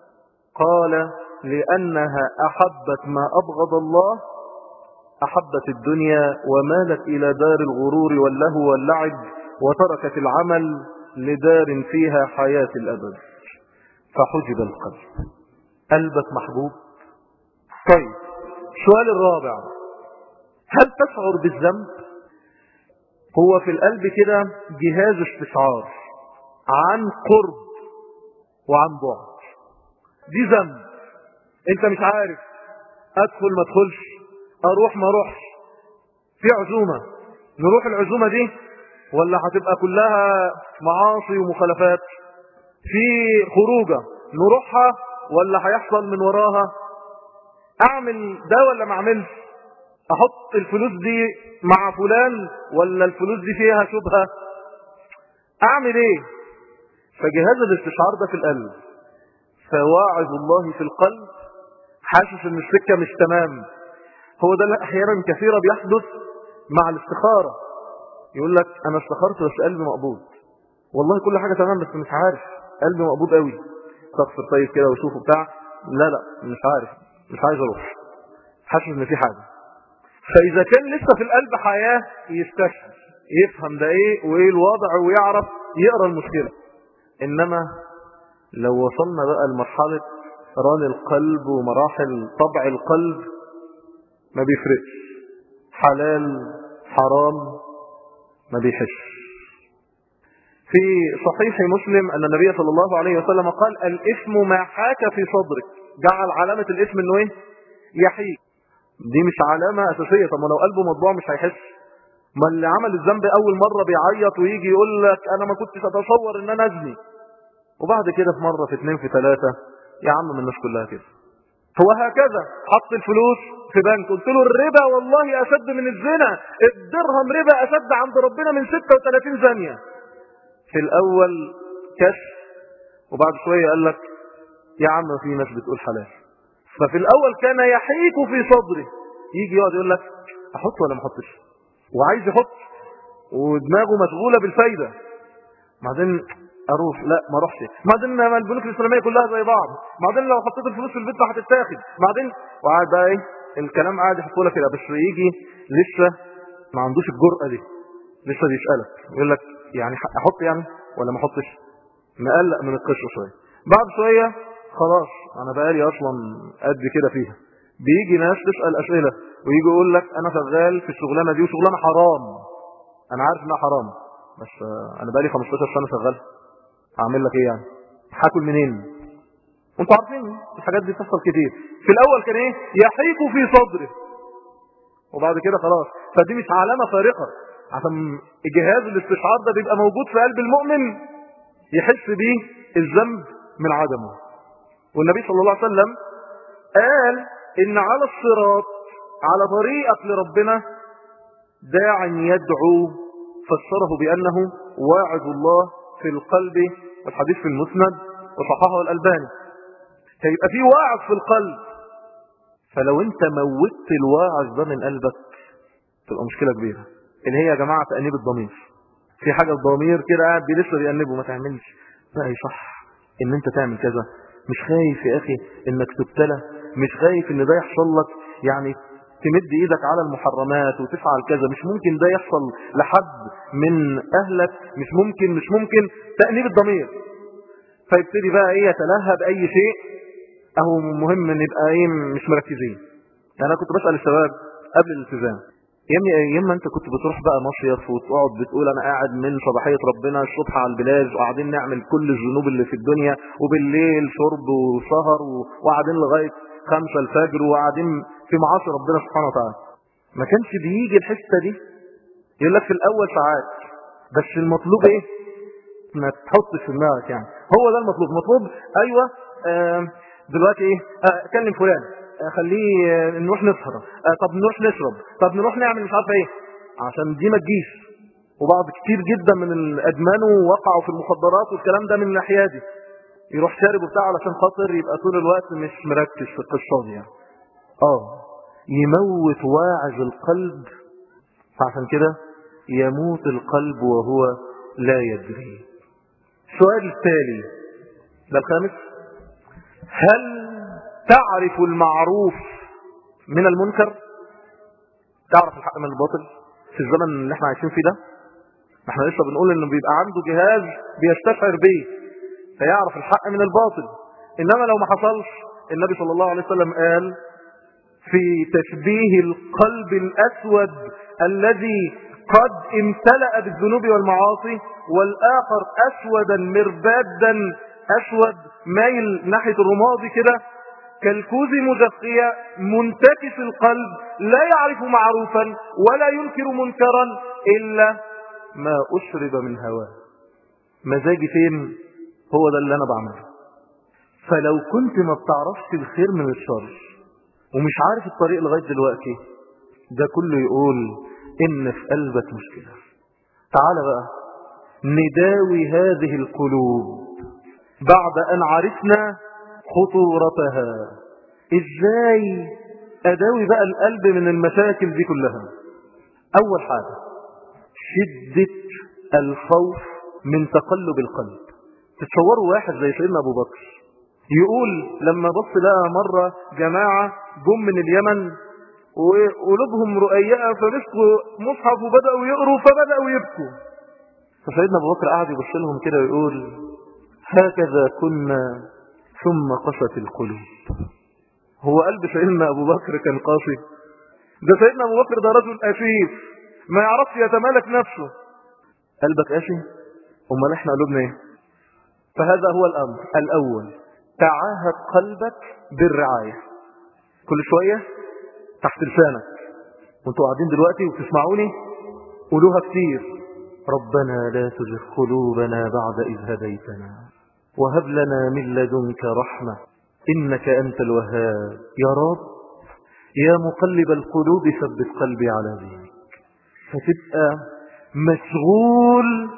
قال لأنها أحبت ما أبغض الله أحبت الدنيا ومالت إلى دار الغرور واللهو واللعب وتركت العمل لدار فيها حياة الأبد فحجب القلب قلبك محبوب طيب السؤال الرابع هل تشعر بالذنب هو في القلب كده جهاز استشعار عن قرب وعن بعد دي ذنب انت مش عارف ادخل ما ادخلش اروح ما اروحش في عزومة نروح العزومة دي ولا هتبقى كلها معاصي ومخالفات في خروجة نروحها ولا هيحصل من وراها اعمل ده ولا ما اعملش احط الفلوس دي مع فلان ولا الفلوس دي فيها شبهة اعمل ايه فجهاز الاستشعار ده في القلب فواعظ الله في القلب حاسس ان السكة مش تمام هو ده احيانا كثيرة بيحدث مع الاستخارة يقول لك انا استخرت بس قلبي مقبوض والله كل حاجة تمام بس مش عارف قلبي مقبوض قوي استغفر طيب كده وشوفه بتاع لا لا مش عارف مش عايز اروح حاسس ان في حاجة فاذا كان لسه في القلب حياة يستشعر يفهم ده ايه وايه الوضع ويعرف يقرا المشكلة انما لو وصلنا بقى لمرحلة ران القلب ومراحل طبع القلب ما بيفرقش حلال حرام ما بيحش في صحيح مسلم أن النبي صلى الله عليه وسلم قال الاسم ما حاك في صدرك جعل علامة الاسم انه ايه يحيك دي مش علامة أساسية طب ما لو قلبه مطبوع مش هيحس ما اللي عمل الذنب أول مرة بيعيط ويجي يقول لك أنا ما كنتش أتصور إن أنا أزني وبعد كده في مرة في اتنين في ثلاثة يا عم من الناس كلها كده هو هكذا حط الفلوس في بنك قلت له الربا والله أشد من الزنا الدرهم ربا أشد عند ربنا من 36 زانية في الأول كشف وبعد شوية قال لك يا عم في ناس بتقول حلال ففي الأول كان يحيك في صدره يجي يقعد يقول لك أحط ولا ما أحطش وعايز يحط ودماغه مشغولة بالفايدة بعدين اروح لا ما اروحش بعدين ما البنوك الاسلاميه كلها زي بعض بعدين لو حطيت الفلوس في البيت هتتاخد بعدين وقعد بقى ايه الكلام قاعد يحطه لك كده بس يجي لسه ما عندوش الجرأه دي لسه بيسالك يقول لك يعني احط يعني ولا ما احطش مقلق من القشره شويه بعد شويه خلاص انا بقالي اصلا قد كده فيها بيجي ناس تسال اسئله ويجي يقول لك انا شغال في الشغلانه دي وشغلانه حرام انا عارف انها حرام بس انا بقالي 15 سنه شغال اعمل لك ايه يعني هاكل منين وانتوا عارفين الحاجات دي بتحصل كتير في الاول كان ايه يحيك في صدره وبعد كده خلاص فدي مش علامه فارقه عشان جهاز الاستشعار ده بيبقى موجود في قلب المؤمن يحس بيه الذنب من عدمه والنبي صلى الله عليه وسلم قال ان على الصراط على طريقك لربنا داع يدعو فسره بأنه واعظ الله في القلب الحديث في المسند وصححه الألباني فيبقى في واعظ في القلب فلو انت موتت الواعظ ده من قلبك تبقى مشكلة كبيرة اللي هي يا جماعة تأنيب الضمير في حاجة الضمير كده قاعد لسه بيأنبه ما تعملش لا صح ان انت تعمل كذا مش خايف يا اخي انك تبتلى مش خايف ان ده يحصل لك يعني تمد ايدك على المحرمات وتفعل كذا مش ممكن ده يحصل لحد من اهلك مش ممكن مش ممكن تأنيب الضمير فيبتدي بقى ايه يتلهى بأي شيء اهو مهم نبقى ايه مش مركزين يعني انا كنت بسأل الشباب قبل الالتزام يمي ايام ما انت كنت بتروح بقى مصيف وتقعد بتقول انا قاعد من صباحية ربنا الصبح على البلاج وقاعدين نعمل كل الذنوب اللي في الدنيا وبالليل شرب وسهر وقاعدين لغاية خمسة الفجر وقاعدين في معاصي ربنا سبحانه وتعالى ما كانش بيجي الحتة دي يقول لك في الاول ساعات بس المطلوب ايه ما تحطش في دماغك يعني هو ده المطلوب مطلوب ايوه آه دلوقتي ايه آه كلم فلان آه خليه آه نروح نسهر آه طب نروح نشرب طب نروح نعمل مش عارف ايه عشان دي ما تجيش وبعض كتير جدا من الادمان وقعوا في المخدرات والكلام ده من الناحيه دي يروح شارب وبتاع علشان خاطر يبقى طول الوقت مش مركز في القصه دي يعني اه يموت واعز القلب فعشان كده يموت القلب وهو لا يدري السؤال التالي ده الخامس هل تعرف المعروف من المنكر تعرف الحق من الباطل في الزمن اللي احنا عايشين فيه ده احنا لسه بنقول انه بيبقى عنده جهاز بيستشعر بيه فيعرف الحق من الباطل انما لو ما حصلش النبي صلى الله عليه وسلم قال في تشبيه القلب الاسود الذي قد امتلأ بالذنوب والمعاصي والآخر أسودا مربادا أسود مايل ناحية الرمادي كده كالكوز مجقية منتكس القلب لا يعرف معروفا ولا ينكر منكرا إلا ما أشرب من هواه مزاجي فين هو ده اللي أنا بعمله فلو كنت ما بتعرفش الخير من الشر ومش عارف الطريق لغاية دلوقتي ده كله يقول إن في قلبك مشكلة تعال بقى نداوي هذه القلوب بعد أن عرفنا خطورتها إزاي أداوي بقى القلب من المشاكل دي كلها أول حاجة شدة الخوف من تقلب القلب تتصوروا واحد زي سيدنا أبو بكر يقول لما بص لقى مرة جماعة جم من اليمن وقلوبهم رؤيئة فمسكوا مصحف وبدأوا يقروا فبدأوا يبكوا فسيدنا أبو بكر قعد يبص لهم كده ويقول هكذا كنا ثم قست القلوب هو قلب سيدنا أبو بكر كان قاسي ده سيدنا أبو بكر ده رجل أشيف ما يعرفش يتمالك نفسه قلبك قاسي أمال احنا قلوبنا ايه فهذا هو الأمر الأول تعاهد قلبك بالرعاية كل شوية تحت لسانك وانتوا قاعدين دلوقتي وتسمعوني قولوها كتير ربنا لا تزغ قلوبنا بعد إذ هديتنا وهب لنا من لدنك رحمة إنك أنت الوهاب يا رب يا مقلب القلوب ثبت قلبي على دينك فتبقى مشغول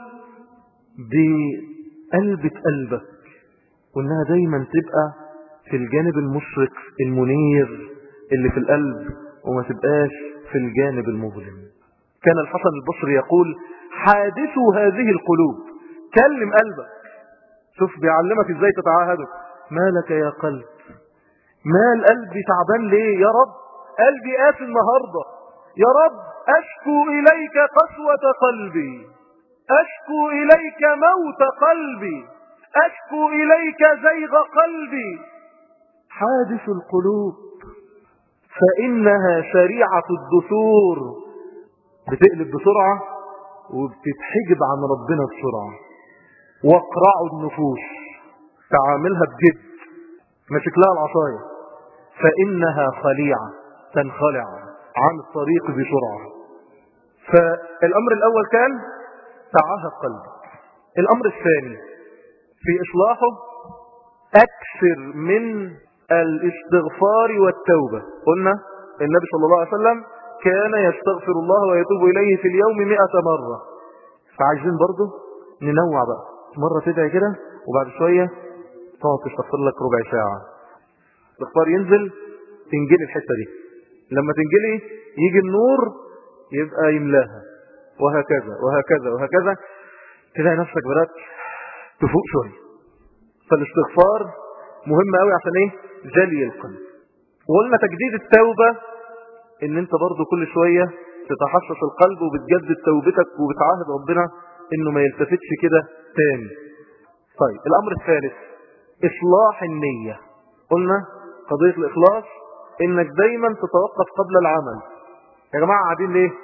بقلبة قلبك وانها دايما تبقى في الجانب المشرق المنير اللي في القلب وما تبقاش في الجانب المظلم كان الحسن البصري يقول حادثوا هذه القلوب كلم قلبك شوف بيعلمك ازاي تتعاهده مالك يا قلب مال قلبي تعبان ليه يا رب قلبي قاسي النهاردة يا رب أشكو إليك قسوة قلبي أشكو إليك موت قلبي أشكو إليك زيغ قلبي حادث القلوب فإنها شريعة الدثور بتقلب بسرعة وبتتحجب عن ربنا بسرعة واقرعوا النفوس تعاملها بجد ماسك لها العصاية فإنها خليعة تنخلع عن الطريق بسرعة فالأمر الأول كان تعاهد قلبك الأمر الثاني في إصلاحه أكثر من الاستغفار والتوبة قلنا النبي صلى الله عليه وسلم كان يستغفر الله ويتوب إليه في اليوم مئة مرة فعايزين برضه ننوع بقى مرة تدعي كده وبعد شوية تقعد تستغفر لك ربع ساعة الاستغفار ينزل تنجلي الحتة دي لما تنجلي يجي النور يبقى يملاها وهكذا وهكذا وهكذا تلاقي نفسك بدأت تفوق شوية فالاستغفار مهم قوي عشان ايه جلي القلب وقلنا تجديد التوبة ان انت برضو كل شوية تتحسس القلب وبتجدد توبتك وبتعاهد ربنا انه ما يلتفتش كده تاني طيب الامر الثالث اصلاح النية قلنا قضية الاخلاص انك دايما تتوقف قبل العمل يا جماعة قاعدين ليه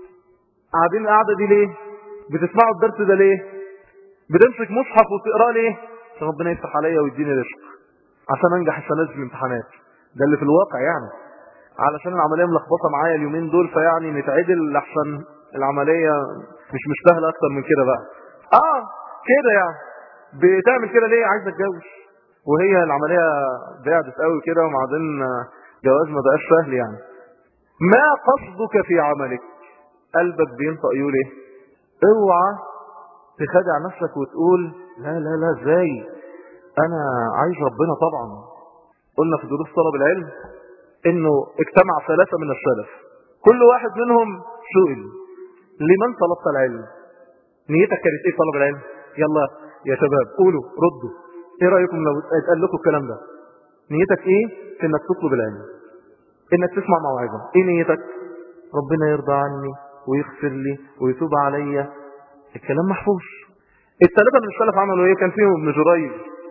قاعدين القعدة دي ليه بتسمعوا الدرس ده ليه بتمسك مصحف وتقراه ليه عشان ربنا يفتح عليا ويديني رزق عشان انجح السنه في الامتحانات ده اللي في الواقع يعني علشان العمليه ملخبطه معايا اليومين دول فيعني نتعدل لحسن العمليه مش مستاهله اكتر من كده بقى اه كده يعني بتعمل كده ليه عايز اتجوز وهي العمليه بعدت قوي كده وبعدين جواز ما بقاش سهل يعني ما قصدك في عملك قلبك بينطق يقول ايه اوعى تخدع نفسك وتقول لا لا لا ازاي انا عايز ربنا طبعا قلنا في دروس طلب العلم انه اجتمع ثلاثة من السلف كل واحد منهم سئل لمن طلبت العلم نيتك كانت ايه طلب العلم يلا يا شباب قولوا ردوا ايه رأيكم لو اتقال لكم الكلام ده نيتك ايه في انك تطلب العلم انك تسمع موعظة ايه نيتك ربنا يرضى عني ويغفر لي ويتوب عليا الكلام محفوظ الثلاثة من السلف عملوا ايه كان فيهم ابن جريج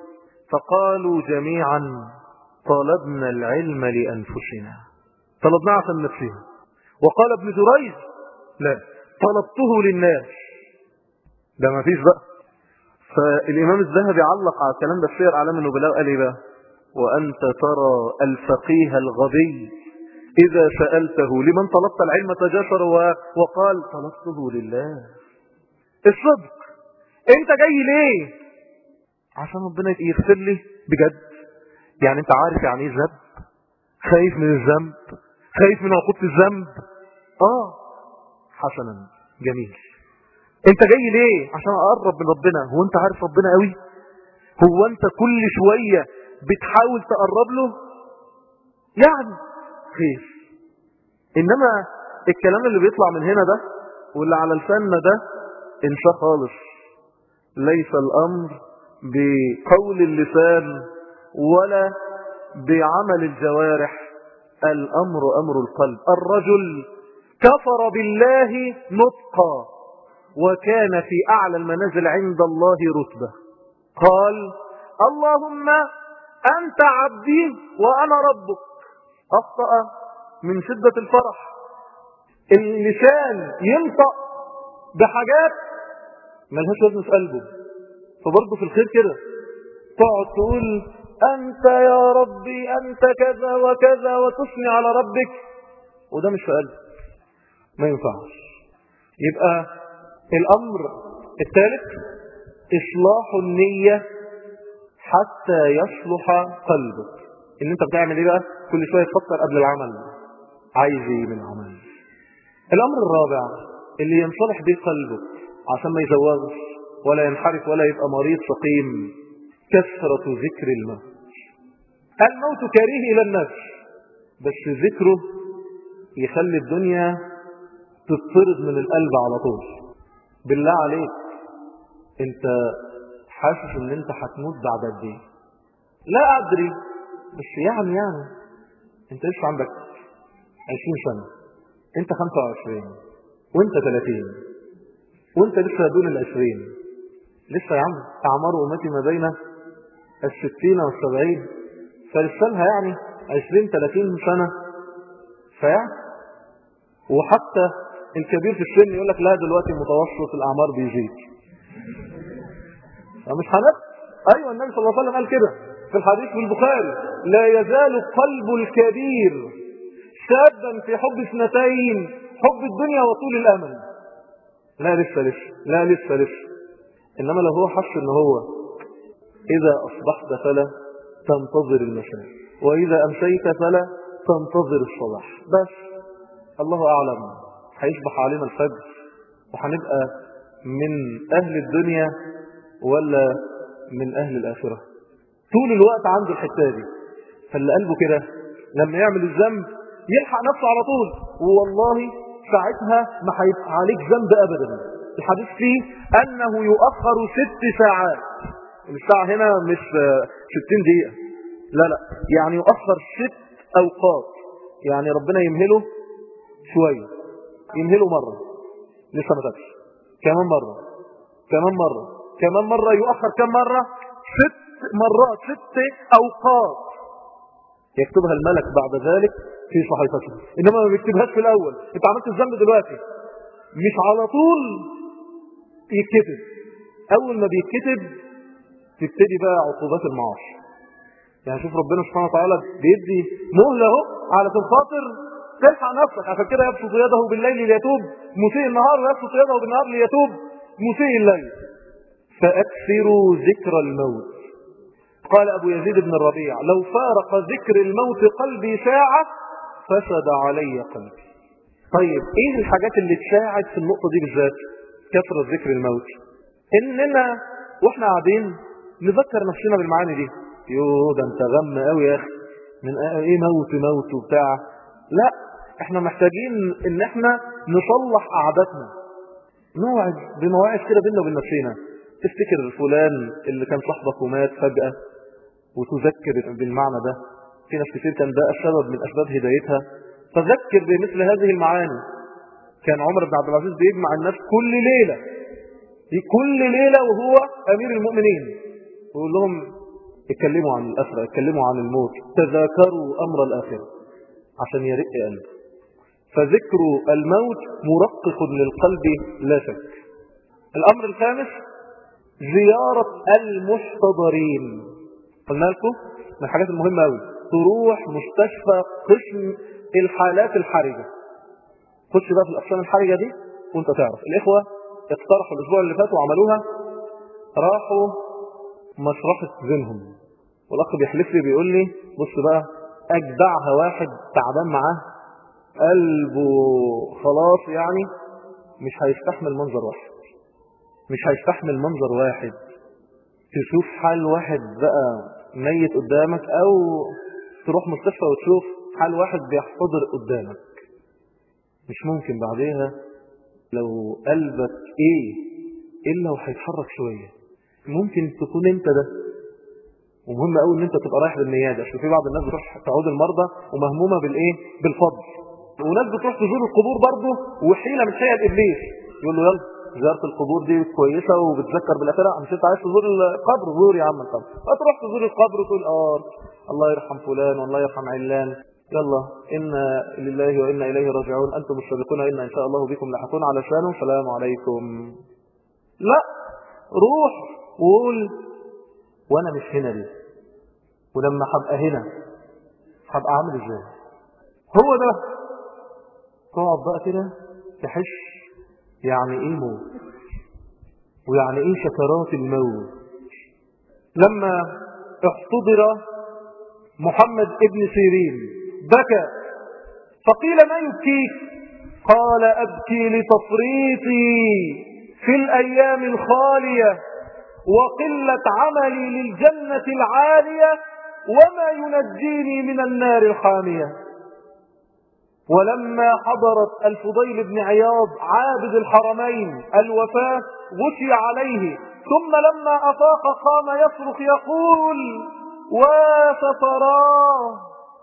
فقالوا جميعا طلبنا العلم لأنفسنا طلبناه عشان نفسنا وقال ابن جريج لا طلبته للناس ده ما فيش بقى فالإمام الذهبي علق على الكلام ده في سير أعلام النبلاء قال ايه بقى وأنت ترى الفقيه الغبي إذا سألته لمن طلبت العلم تجاشر وقال طلبته لله الصدق انت جاي ليه عشان ربنا يغفر لي بجد يعني انت عارف يعني ايه ذنب خايف من الذنب خايف من عقوبة الذنب اه حسنا جميل انت جاي ليه عشان اقرب من ربنا هو انت عارف ربنا قوي هو انت كل شوية بتحاول تقرب له يعني خير انما الكلام اللي بيطلع من هنا ده واللي على لساننا ده انساه خالص ليس الامر بقول اللسان ولا بعمل الجوارح الامر امر القلب الرجل كفر بالله نطقا وكان في اعلى المنازل عند الله رتبه قال اللهم انت عبدي وانا ربك اخطا من شده الفرح اللسان ينطق بحاجات ملهاش وزن في قلبه فبرضه في الخير كده تقعد تقول أنت يا ربي أنت كذا وكذا وتثني على ربك وده مش في قلبك ما ينفعش يبقى الأمر الثالث إصلاح النية حتى يصلح قلبك إن أنت بتعمل إيه بقى كل شوية تفكر قبل العمل عايز إيه من العمل الأمر الرابع اللي ينصلح به قلبك عشان ما يزوغش ولا ينحرف ولا يبقى مريض سقيم كثرة ذكر الموت الموت كريه إلى النفس بس ذكره يخلي الدنيا تطرد من القلب على طول بالله عليك انت حاسس ان انت هتموت بعد قد ايه لا ادري بس يعني يعني انت لسه عندك 20 سنه انت 25 وانت 30 وانت لسه دون العشرين لسه يا عم اعمار امتي ما بين الستين والسبعين فلسانها يعني عشرين ثلاثين سنة فيعني وحتى الكبير في السن يقول لك لا دلوقتي متوسط الاعمار بيزيد فمش هنبقى ايوه النبي صلى الله عليه وسلم قال كده في الحديث في البخاري لا يزال قلب الكبير شابا في حب اثنتين حب الدنيا وطول الامل لا لسه لسه لا لسه لسه انما لو هو حس ان هو اذا اصبحت فلا تنتظر المساء واذا امسيت فلا تنتظر الصباح بس الله اعلم هيصبح علينا الفجر وهنبقى من اهل الدنيا ولا من اهل الاخره طول الوقت عنده الحته دي فاللي قلبه كده لما يعمل الذنب يلحق نفسه على طول والله ساعتها ما هيبقى عليك ذنب ابدا الحديث فيه انه يؤخر ست ساعات الساعة هنا مش ستين دقيقة لا لا يعني يؤخر ست اوقات يعني ربنا يمهله شوية يمهله مرة لسه ما تبش كمان مرة كمان مرة كمان مرة يؤخر كم مرة ست مرات ست اوقات يكتبها الملك بعد ذلك في صحيفته انما ما بيكتبهاش في الاول انت عملت الذنب دلوقتي مش على طول يتكتب اول ما بيتكتب تبتدي بقى عقوبات المعاصي يعني شوف ربنا سبحانه وتعالى بيدي مهله اهو على الخاطر تلحق نفسك عشان كده يبسط يده بالليل ليتوب مسيء النهار ويبسط يده بالنهار ليتوب مسيء الليل فاكثروا ذكر الموت قال أبو يزيد بن الربيع لو فارق ذكر الموت قلبي ساعة فسد علي قلبي طيب ايه الحاجات اللي تساعد في النقطة دي بالذات كثرة ذكر الموت اننا واحنا قاعدين نذكر نفسنا بالمعاني دي يوه ده انت غم قوي يا اخي من ايه موت موت وبتاع لا احنا محتاجين ان احنا نصلح قعدتنا نوعد بمواعظ كده بينا وبين نفسنا تفتكر فلان اللي كان صاحبك ومات فجأة وتذكر بالمعنى ده في ناس كتير كان ده السبب من أسباب هدايتها فذكر بمثل هذه المعاني كان عمر بن عبد العزيز بيجمع الناس كل ليلة في كل ليلة وهو أمير المؤمنين ويقول لهم اتكلموا عن الأسرة اتكلموا عن الموت تذاكروا أمر الآخرة عشان يرق قلب فذكر الموت مرقق للقلب لا شك الأمر الخامس زيارة المحتضرين قلنا لكم من الحاجات المهمة أوي تروح مستشفى قسم الحالات الحرجة خش بقى في الأقسام الحرجة دي وانت تعرف الإخوة اقترحوا الأسبوع اللي فات وعملوها راحوا مشرحة ذنهم والأخ بيحلف لي بيقول لي بص بقى أجدعها واحد تعبان معاه قلبه خلاص يعني مش هيستحمل منظر واحد مش هيستحمل منظر واحد تشوف حال واحد بقى ميت قدامك او تروح مستشفى وتشوف حال واحد بيحتضر قدامك مش ممكن بعدها لو قلبك ايه الا وهيتحرك شوية ممكن تكون انت ده ومهم قوي ان انت تبقى رايح بالنيادة عشان في بعض الناس بتروح تعود المرضى ومهمومة بالايه بالفضل وناس بتروح تزور القبور برضه وحيلة من حيل ابليس يقول له يلا زيارة القبور دي كويسة وبتذكر بالآخرة مش انت عايز تزور القبر زور يا عم القبر فتروح تزور القبر وتقول اه الله يرحم فلان والله يرحم علان يلا إنا لله وإنا إليه راجعون أنتم السابقون إنا إن شاء الله بكم لاحقون على شانه السلام عليكم لا روح وقول وأنا مش هنا ليه ولما هبقى هنا هبقى عامل ازاي هو ده تقعد بقى كده تحس يعني ايه موت ويعني ايه شكرات الموت لما احتضر محمد ابن سيرين بكى فقيل ما يبكيك قال أبكي لتفريطي في الأيام الخالية وقلة عملي للجنة العالية وما ينجيني من النار الحامية ولما حضرت الفضيل بن عياض عابد الحرمين الوفاة غشي عليه ثم لما أفاق قام يصرخ يقول وستراه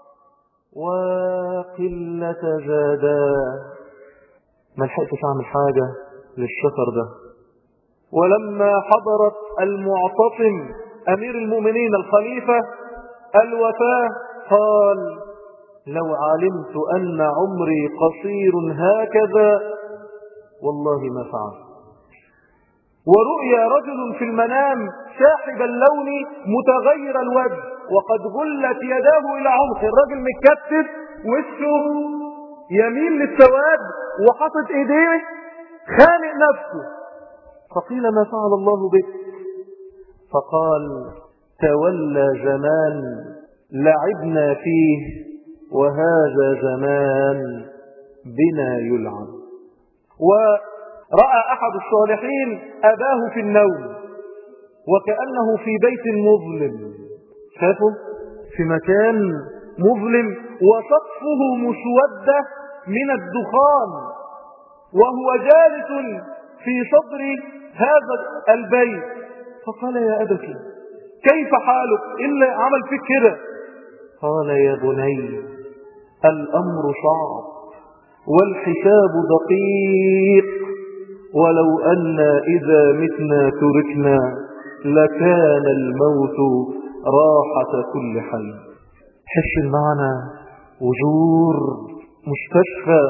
وقلة زادا ما لحقتش اعمل حاجة للشفر ده ولما حضرت المعتصم أمير المؤمنين الخليفة الوفاة قال لو علمت أن عمري قصير هكذا والله ما فعلت ورؤيا رجل في المنام ساحب اللون متغير الوجه وقد غلت يداه إلى عنق الرجل متكتف وشه يميل للسواد وحطت ايديه خانق نفسه فقيل ما فعل الله بك فقال تولى زمان لعبنا فيه وهذا زمان بنا يلعب ورأى أحد الصالحين أباه في النوم وكأنه في بيت مظلم شافه في مكان مظلم وسقفه مسودة من الدخان وهو جالس في صدر هذا البيت فقال يا أبتي كيف حالك إلا عمل فيك كده قال يا بني الأمر صعب والحساب دقيق ولو أن إذا متنا تركنا لكان الموت راحة كل حي حس المعنى وزور مستشفى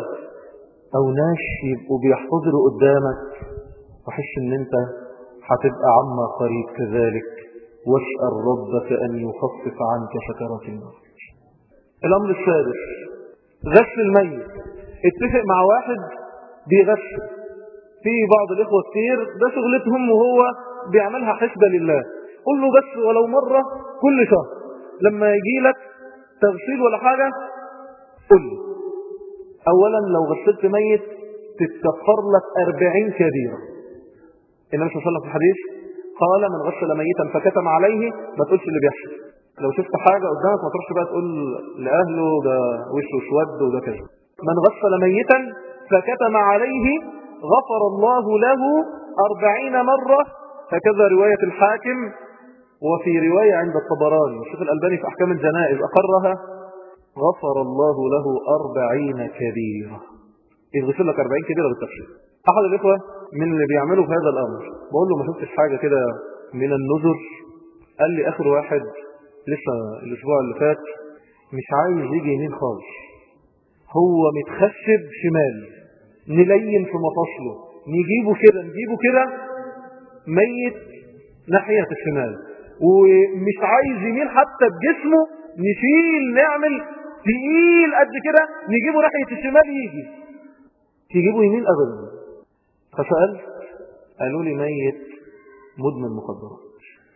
أو ناس يبقوا بيحتضروا قدامك وحس ان انت هتبقى عما قريب كذلك واسأل ربك أن يخفف عنك سكرات الموت الأمر السادس غسل الميت اتفق مع واحد بيغسل في بعض الإخوة كتير ده شغلتهم وهو بيعملها حسبة لله قل له بس ولو مرة كل شهر لما يجي لك تغسيل ولا حاجة قل أولا لو غسلت ميت تتكفر لك أربعين كبيرة النبي صلى الله عليه وسلم في الحديث قال من غسل ميتا فكتم عليه ما تقولش اللي بيحصل لو شفت حاجة قدامك ما تروحش بقى تقول لأهله ده وشه اسود وده كذا من غسل ميتا فكتم عليه غفر الله له أربعين مرة هكذا رواية الحاكم وفي رواية عند الطبراني الشيخ الألباني في أحكام الجنائز أقرها غفر الله له أربعين كبيرة يغفر لك أربعين كبيرة بالتفسير أحد الإخوة من اللي بيعملوا في هذا الأمر بقول له ما شفتش حاجة كده من النذر قال لي آخر واحد لسه الأسبوع اللي فات مش عايز يجي يمين خالص هو متخشب شمال نلين في مفاصله نجيبه كده نجيبه كده ميت ناحية الشمال ومش عايز يمين حتى بجسمه نشيل نعمل تقيل قد كده نجيبه ناحية الشمال يجي تجيبه يمين أبدا فسألت قالوا لي ميت مدمن مخدرات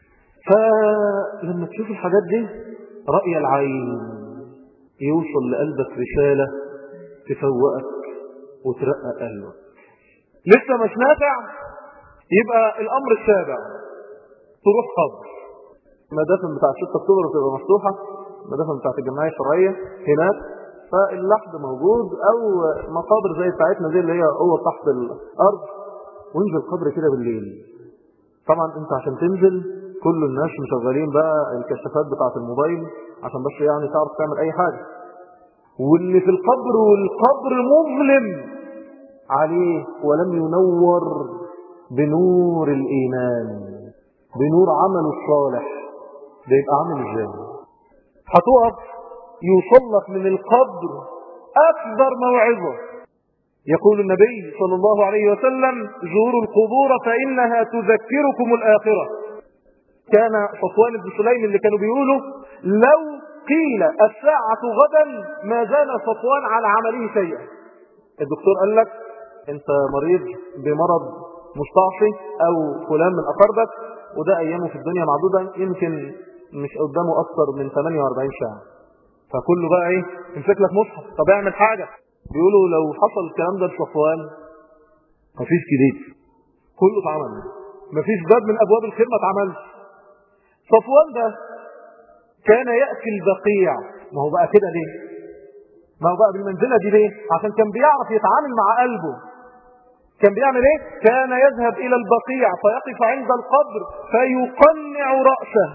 فلما تشوف الحاجات دي رأي العين يوصل لقلبك رسالة تفوقك وترقى قلبك لسه مش نافع يبقى الأمر السابع تروح قبر المدافن بتاع 6 اكتوبر بتبقى مفتوحة المدافن بتاعت الجمعية الشرعية هناك فاللحد موجود او مقابر زي بتاعتنا دي اللي هي قوة تحت الارض وانزل قبر كده بالليل طبعا انت عشان تنزل كل الناس مشغلين بقى الكشافات بتاعت الموبايل عشان بس يعني تعرف تعمل اي حاجة واللي في القبر والقبر مظلم عليه ولم ينور بنور الايمان بنور عمله الصالح ده يبقى عامل ازاي هتقف يوصلك من القبر أكبر موعظة يقول النبي صلى الله عليه وسلم زوروا القبور فإنها تذكركم الآخرة كان صفوان بن سليم اللي كانوا بيقولوا لو قيل الساعة غدا ما زال صفوان على عمله شيئا الدكتور قال لك انت مريض بمرض مستعصي او فلان من اقربك وده ايامه في الدنيا معدودة يمكن مش قدامه اكثر من 48 ساعة فكله بقى ايه يمسك لك مصحف طب اعمل حاجة بيقولوا لو حصل الكلام ده لصفوان مفيش جديد كله اتعمل مفيش باب من ابواب الخير ما اتعملش صفوان ده كان يأتي البقيع ما هو بقى كده ليه ما هو بقى بالمنزلة دي ليه عشان كان بيعرف يتعامل مع قلبه كان بيعمل ايه كان يذهب الى البقيع فيقف عند القبر فيقنع رأسه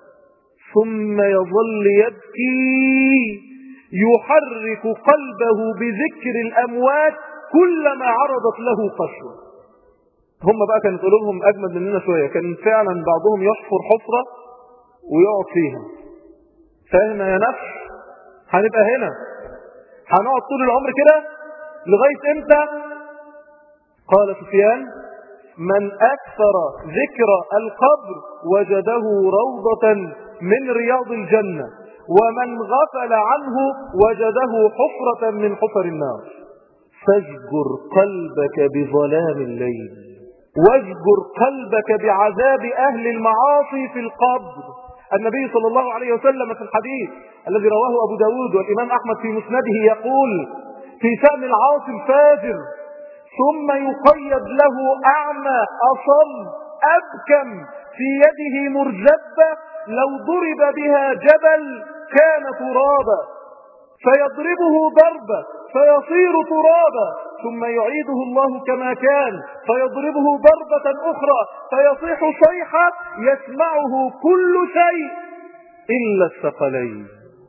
ثم يظل يبكي يحرك قلبه بذكر الأموات كلما عرضت له قسوة هم بقى كانت قلوبهم أجمد مننا شوية كان فعلا بعضهم يحفر حفرة ويقعد فيها فاهم يا نفس هنبقى هنا هنقعد طول العمر كده لغاية امتى قال سفيان من أكثر ذكر القبر وجده روضة من رياض الجنة ومن غفل عنه وجده حفرة من حفر النار فاجبر قلبك بظلام الليل واجبر قلبك بعذاب أهل المعاصي في القبر النبي صلى الله عليه وسلم في الحديث الذي رواه أبو داود والإمام أحمد في مسنده يقول في شأن العاصي الفاجر ثم يقيد له أعمى أصم أبكم في يده مرجبة لو ضرب بها جبل كان ترابا فيضربه ضربة فيصير ترابا ثم يعيده الله كما كان فيضربه ضربة أخرى فيصيح صيحة يسمعه كل شيء إلا الثقلين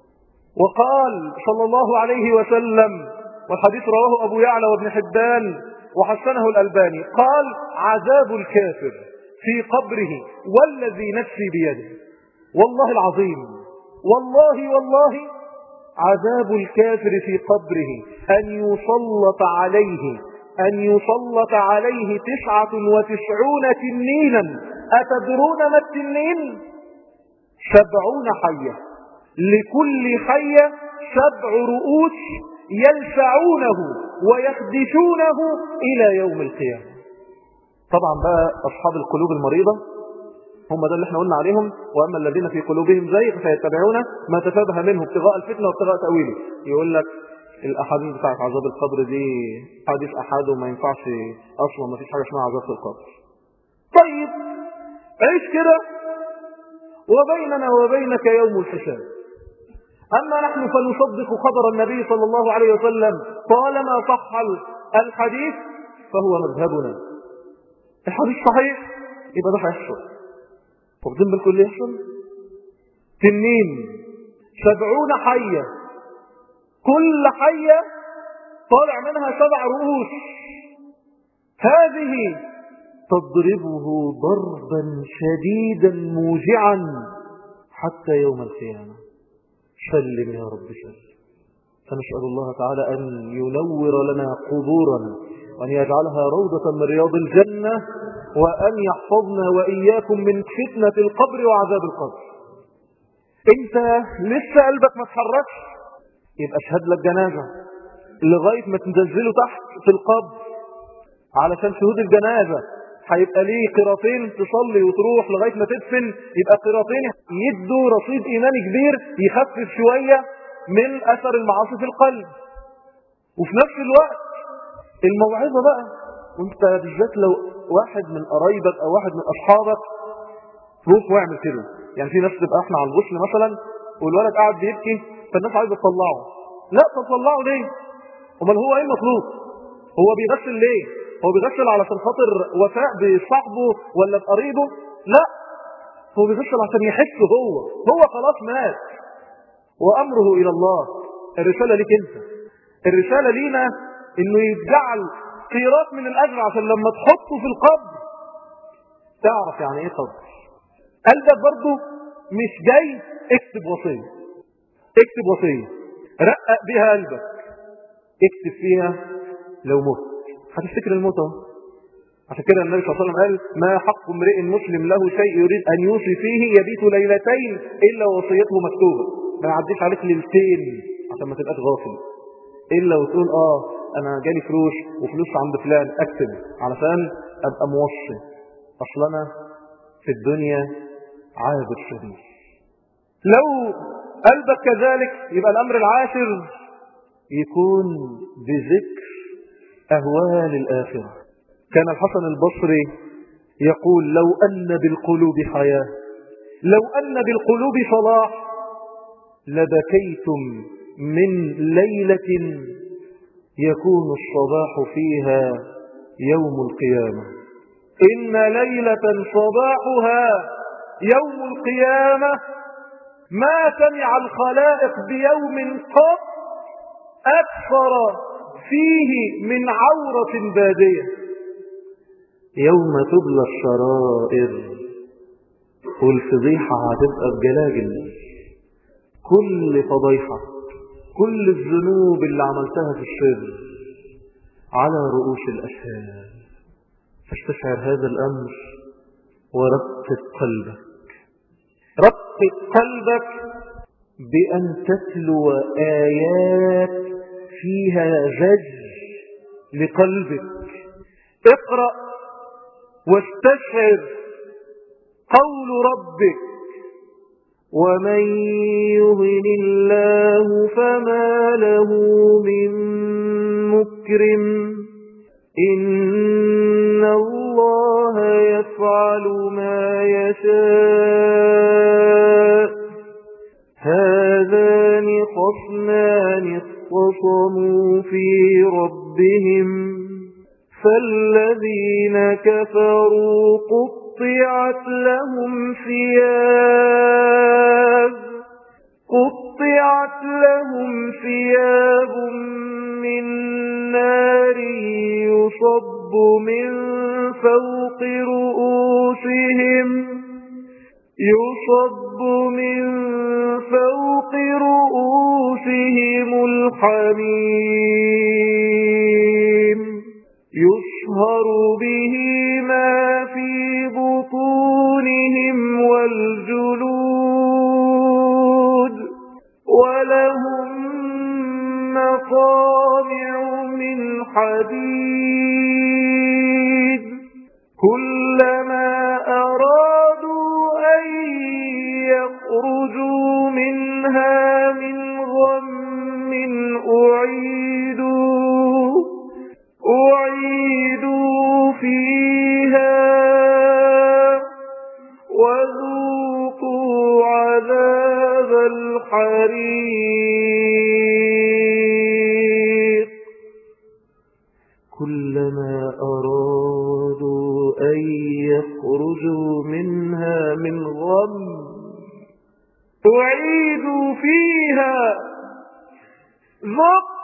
وقال صلى الله عليه وسلم والحديث رواه أبو يعلى وابن حبان وحسنه الألباني قال عذاب الكافر في قبره والذي نفسي بيده والله العظيم والله والله عذاب الكافر في قبره أن يسلط عليه أن يسلط عليه تسعة وتسعون تنينا أتدرون ما التنين سبعون حية لكل حية سبع رؤوس يلسعونه ويخدشونه إلى يوم القيامة طبعا بقى أصحاب القلوب المريضة هم ده اللي احنا قلنا عليهم وأما الذين في قلوبهم زيغ فيتبعون ما تشابه منه ابتغاء الفتنة وابتغاء تأويله يقول لك الأحاديث بتاعت عذاب القبر دي حديث أحد وما ينفعش أصلا ما فيش حاجة اسمها عذاب في القبر طيب عيش كده وبيننا وبينك يوم الحساب أما نحن فنصدق خبر النبي صلى الله عليه وسلم طالما صح الحديث فهو مذهبنا الحديث صحيح يبقى ده هيحصل واخدين بالكم اللي يحصل تنين سبعون حية كل حية طالع منها سبع رؤوس هذه تضربه ضربا شديدا موجعا حتى يوم القيامة سلم يا رب سلم فنسأل الله تعالى أن ينور لنا قبورا وأن يجعلها روضة من رياض الجنة وأن يحفظنا وإياكم من فتنة القبر وعذاب القبر انت لسه قلبك ما تحركش يبقى اشهد لك جنازة لغاية ما تنزله تحت في القبر علشان شهود الجنازة هيبقى ليه قراطين تصلي وتروح لغاية ما تدفن يبقى قراطين يدوا رصيد إيماني كبير يخفف شوية من أثر المعاصي في القلب وفي نفس الوقت الموعظة بقى وانت بالذات لو واحد من قرايبك او واحد من اصحابك روح واعمل كده يعني في ناس تبقى احنا على الغسل مثلا والولد قاعد بيبكي فالناس عايزه تطلعه لا تطلعه ليه امال هو ايه المطلوب هو بيغسل ليه هو بيغسل علشان خاطر وفاء بصاحبه ولا بقريبه لا هو بيغسل عشان يحس هو هو خلاص مات وامره الى الله الرساله ليك انت الرساله لينا انه يجعل قيراط من الأجر عشان لما تحطه في القبر تعرف يعني ايه قبر قلبك برضو مش جاي اكتب وصية اكتب وصية رقق بيها قلبك اكتب فيها لو مت هتفتكر الموت اهو عشان كده النبي صلى الله عليه وسلم قال ما حق امرئ مسلم له شيء يريد ان يوصي فيه يبيت ليلتين الا وصيته مكتوبه ما يعديش عليك ليلتين عشان ما تبقاش غافل الا وتقول اه انا جالي فلوس وفلوس عند فلان اكتب علشان ابقى موصي اصل انا في الدنيا عابد شديد لو قلبك كذلك يبقى الامر العاشر يكون بذكر اهوال الاخره كان الحسن البصري يقول لو ان بالقلوب حياه لو ان بالقلوب صلاح لبكيتم من ليله يكون الصباح فيها يوم القيامة إن ليلة صباحها يوم القيامة ما سمع الخلائق بيوم قط أكثر فيه من عورة بادية يوم تبلى الشرائر والفضيحة هتبقى بجلاجل كل فضيحة كل الذنوب اللي عملتها في السر على رؤوس الأشهاد فاستشعر هذا الأمر ورقق قلبك رقق قلبك بأن تتلو آيات فيها زج لقلبك اقرأ واستشعر قول ربك ومن يهن الله فما له من مكرم إن الله يفعل ما يشاء هذان خصمان اختصموا في ربهم فالذين كفروا قطعت لهم ثياب قطعت لهم ثياب من نار يصب من فوق رؤوسهم يصب من فوق رؤوسهم الحميم يصهر به ما في بطونهم والجلود ولهم مقامع من حديد كلما أرادوا أن يخرجوا منها من غم أعيدوا أعيدوا فيها وذوقوا عذاب الحريق كلما أرادوا أن يخرجوا منها من غم أعيدوا فيها ذق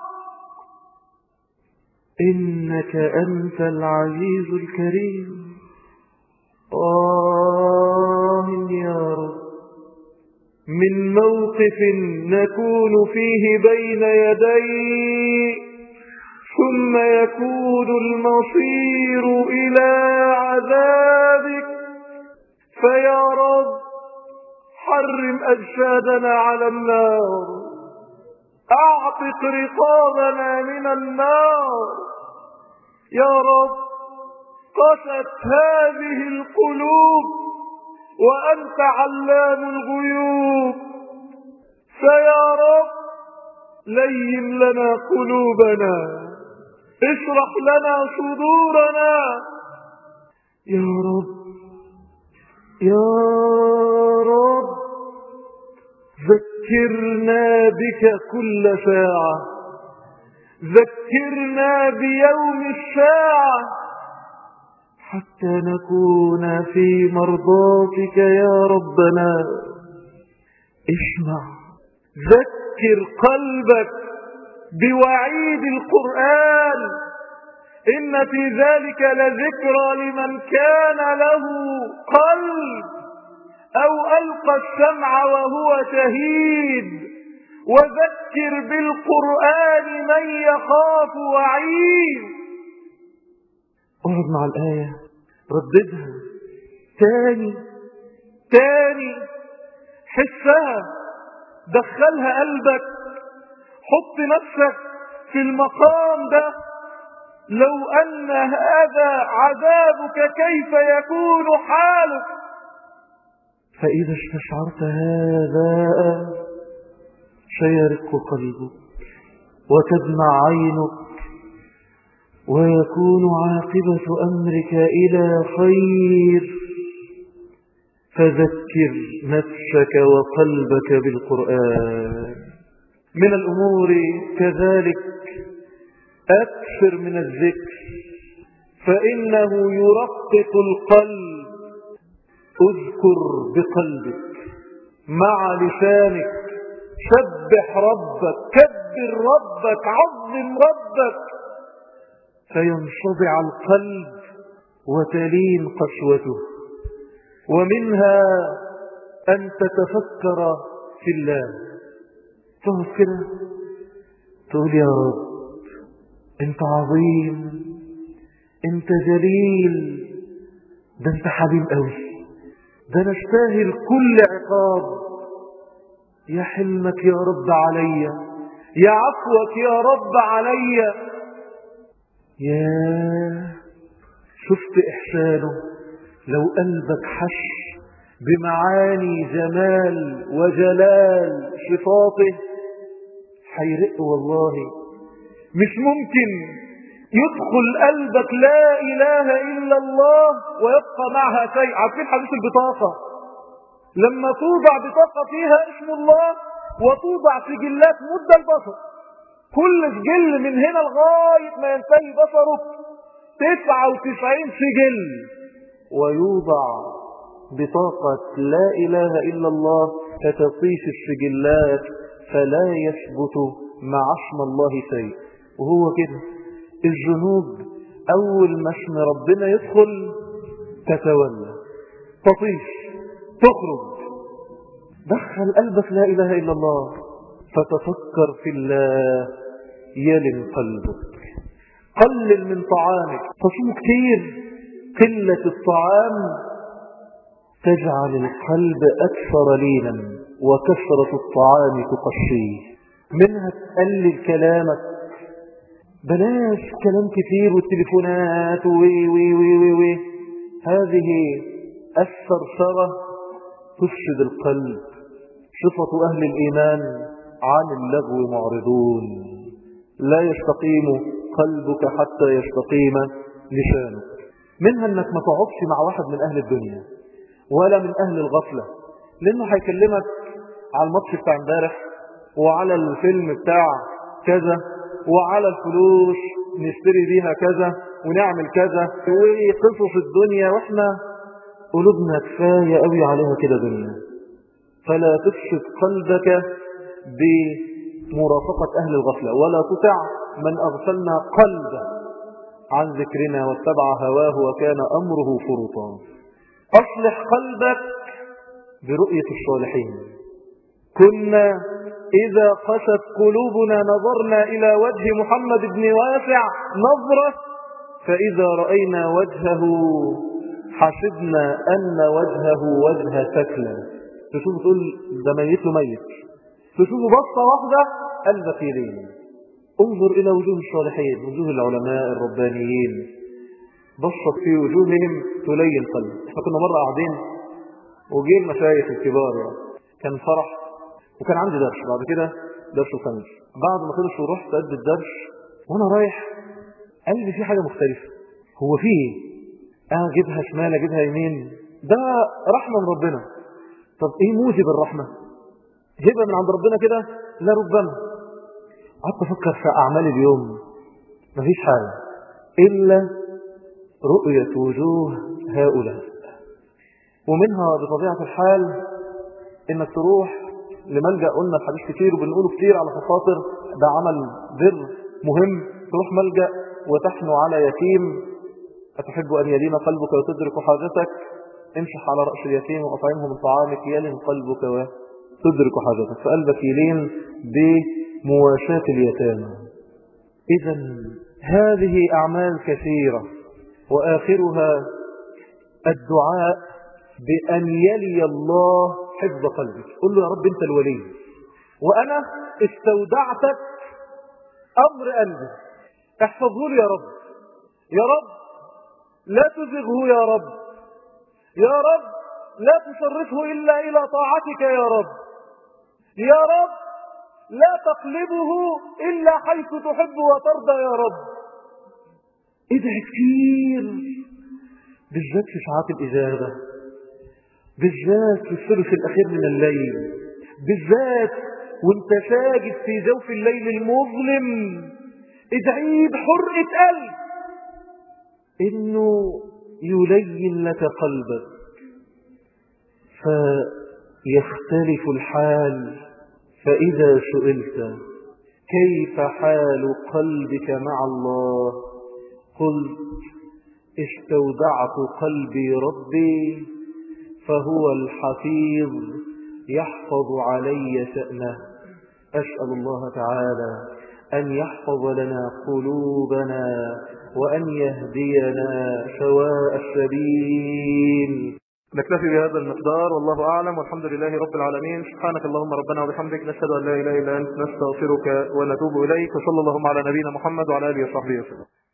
إنك أنت العزيز الكريم آه يا رب من موقف نكون فيه بين يدي ثم يكون المصير إلى عذابك فيا رب حرم أجسادنا على النار أعتق رقابنا من النار يا رب قست هذه القلوب وأنت علام الغيوب فيا رب لين لنا قلوبنا اشرح لنا صدورنا يا رب يا رب ذكرنا بك كل ساعة ذكرنا بيوم الساعة حتى نكون في مرضاتك يا ربنا اسمع ذكر قلبك بوعيد القرآن إن في ذلك لذكرى لمن كان له قلب أو ألقى السمع وهو شهيد وذكر بالقرآن من يخاف وعيد اقعد مع الآية رددها تاني تاني حسها دخلها قلبك حط نفسك في المقام ده لو أن هذا عذابك كيف يكون حالك فإذا استشعرت هذا سيرق قلبك وتدمع عينك ويكون عاقبة أمرك إلى خير فذكر نفسك وقلبك بالقرآن من الأمور كذلك أكثر من الذكر فإنه يرقق القلب اذكر بقلبك مع لسانك سبح ربك كبر ربك عظم ربك فينصدع القلب وتلين قسوته ومنها أن تتفكر في الله تقف كده تقول يا رب انت عظيم انت جليل ده انت حبيب قوي ده انا استاهل كل عقاب يا حلمك يا رب عليا يا عفوك يا رب عليا يا شفت إحسانه لو قلبك حش بمعاني جمال وجلال صفاته حيرق والله مش ممكن يدخل قلبك لا إله إلا الله ويبقى معها شيء عارفين حديث البطاقة لما توضع بطاقة فيها اسم الله وتوضع سجلات مدة البصر كل سجل من هنا لغاية ما ينتهي بصرك 99 سجل ويوضع بطاقة لا إله إلا الله فتطيش السجلات فلا يثبت مع اسم الله شيء وهو كده الذنوب أول ما اسم ربنا يدخل تتولى تطيش تخرج دخل قلبك لا إله إلا الله فتفكر في الله يلن قلبك قلل من طعامك تصوم كتير قلة الطعام تجعل القلب أكثر لينا وكثرة الطعام تقشيه منها تقلل كلامك بلاش كلام كثير والتليفونات وي وي وي وي وي هذه الثرثرة تفسد القلب صفة أهل الإيمان عن اللغو معرضون لا يستقيم قلبك حتى يستقيم لسانك منها انك ما تقعدش مع واحد من اهل الدنيا ولا من اهل الغفلة لانه هيكلمك على الماتش بتاع امبارح وعلى الفيلم بتاع كذا وعلى الفلوس نشتري بيها كذا ونعمل كذا وقصص الدنيا واحنا قلوبنا كفاية قوي عليها كده دنيا فلا تفسد قلبك بمرافقة أهل الغفلة ولا تطع من أغفلنا قلبه عن ذكرنا واتبع هواه وكان أمره فرطا أصلح قلبك برؤية الصالحين كنا إذا قست قلوبنا نظرنا إلى وجه محمد بن واسع نظرة فإذا رأينا وجهه حسبنا أن وجهه وجه سكلة تشوف تقول ده ميت له ميت تشوف بصة واحدة قلبك يلين انظر إلى وجوه الصالحين وجوه العلماء الربانيين بصت في وجوههم تلين قلب احنا كنا مرة قاعدين وجي المشايخ الكبار يعني كان فرح وكان عندي درس بعد كده درس الخميس بعد ما خلص ورحت أدي الدرس وانا رايح قال لي في حاجة مختلفة هو في ايه اه اجيبها شمال اجيبها يمين ده رحمة من ربنا طب ايه موجب الرحمة جيبها من عند ربنا كده لا ربما قعدت افكر في اعمال اليوم مفيش حاجة الا رؤية وجوه هؤلاء ومنها بطبيعة الحال انك تروح لملجأ قلنا الحديث كتير وبنقوله كتير على خاطر ده عمل بر مهم تروح ملجأ وتحنو على يتيم أتحب أن يلين قلبك وتدرك حاجتك امسح على رأس اليتيم وأطعمه من طعامك يلن قلبك وتدرك حاجتك فقلبك يلين بمواساة اليتامى إذا هذه أعمال كثيرة وآخرها الدعاء بأن يلي الله حفظ قلبك قل له يا رب أنت الولي وأنا استودعتك أمر قلبي احفظه لي يا رب يا رب لا تزغه يا رب يا رب لا تصرفه إلا إلى طاعتك يا رب يا رب لا تقلبه إلا حيث تحب وترضى يا رب ادعي كتير بالذات في ساعات الإجابة بالذات في الثلث الأخير من الليل بالذات وانت ساجد في جوف الليل المظلم ادعي بحرقة قلب انه يلين لك قلبك فيختلف الحال فإذا سئلت كيف حال قلبك مع الله قلت استودعت قلبي ربي فهو الحفيظ يحفظ علي شأنه أسأل الله تعالى أن يحفظ لنا قلوبنا وأن يهدينا سواء السبيل نكتفي بهذا المقدار والله أعلم والحمد لله رب العالمين سبحانك اللهم ربنا وبحمدك نشهد أن لا إله إلا أنت نستغفرك ونتوب إليك وصلى اللهم على نبينا محمد وعلى آله وصحبه وسلم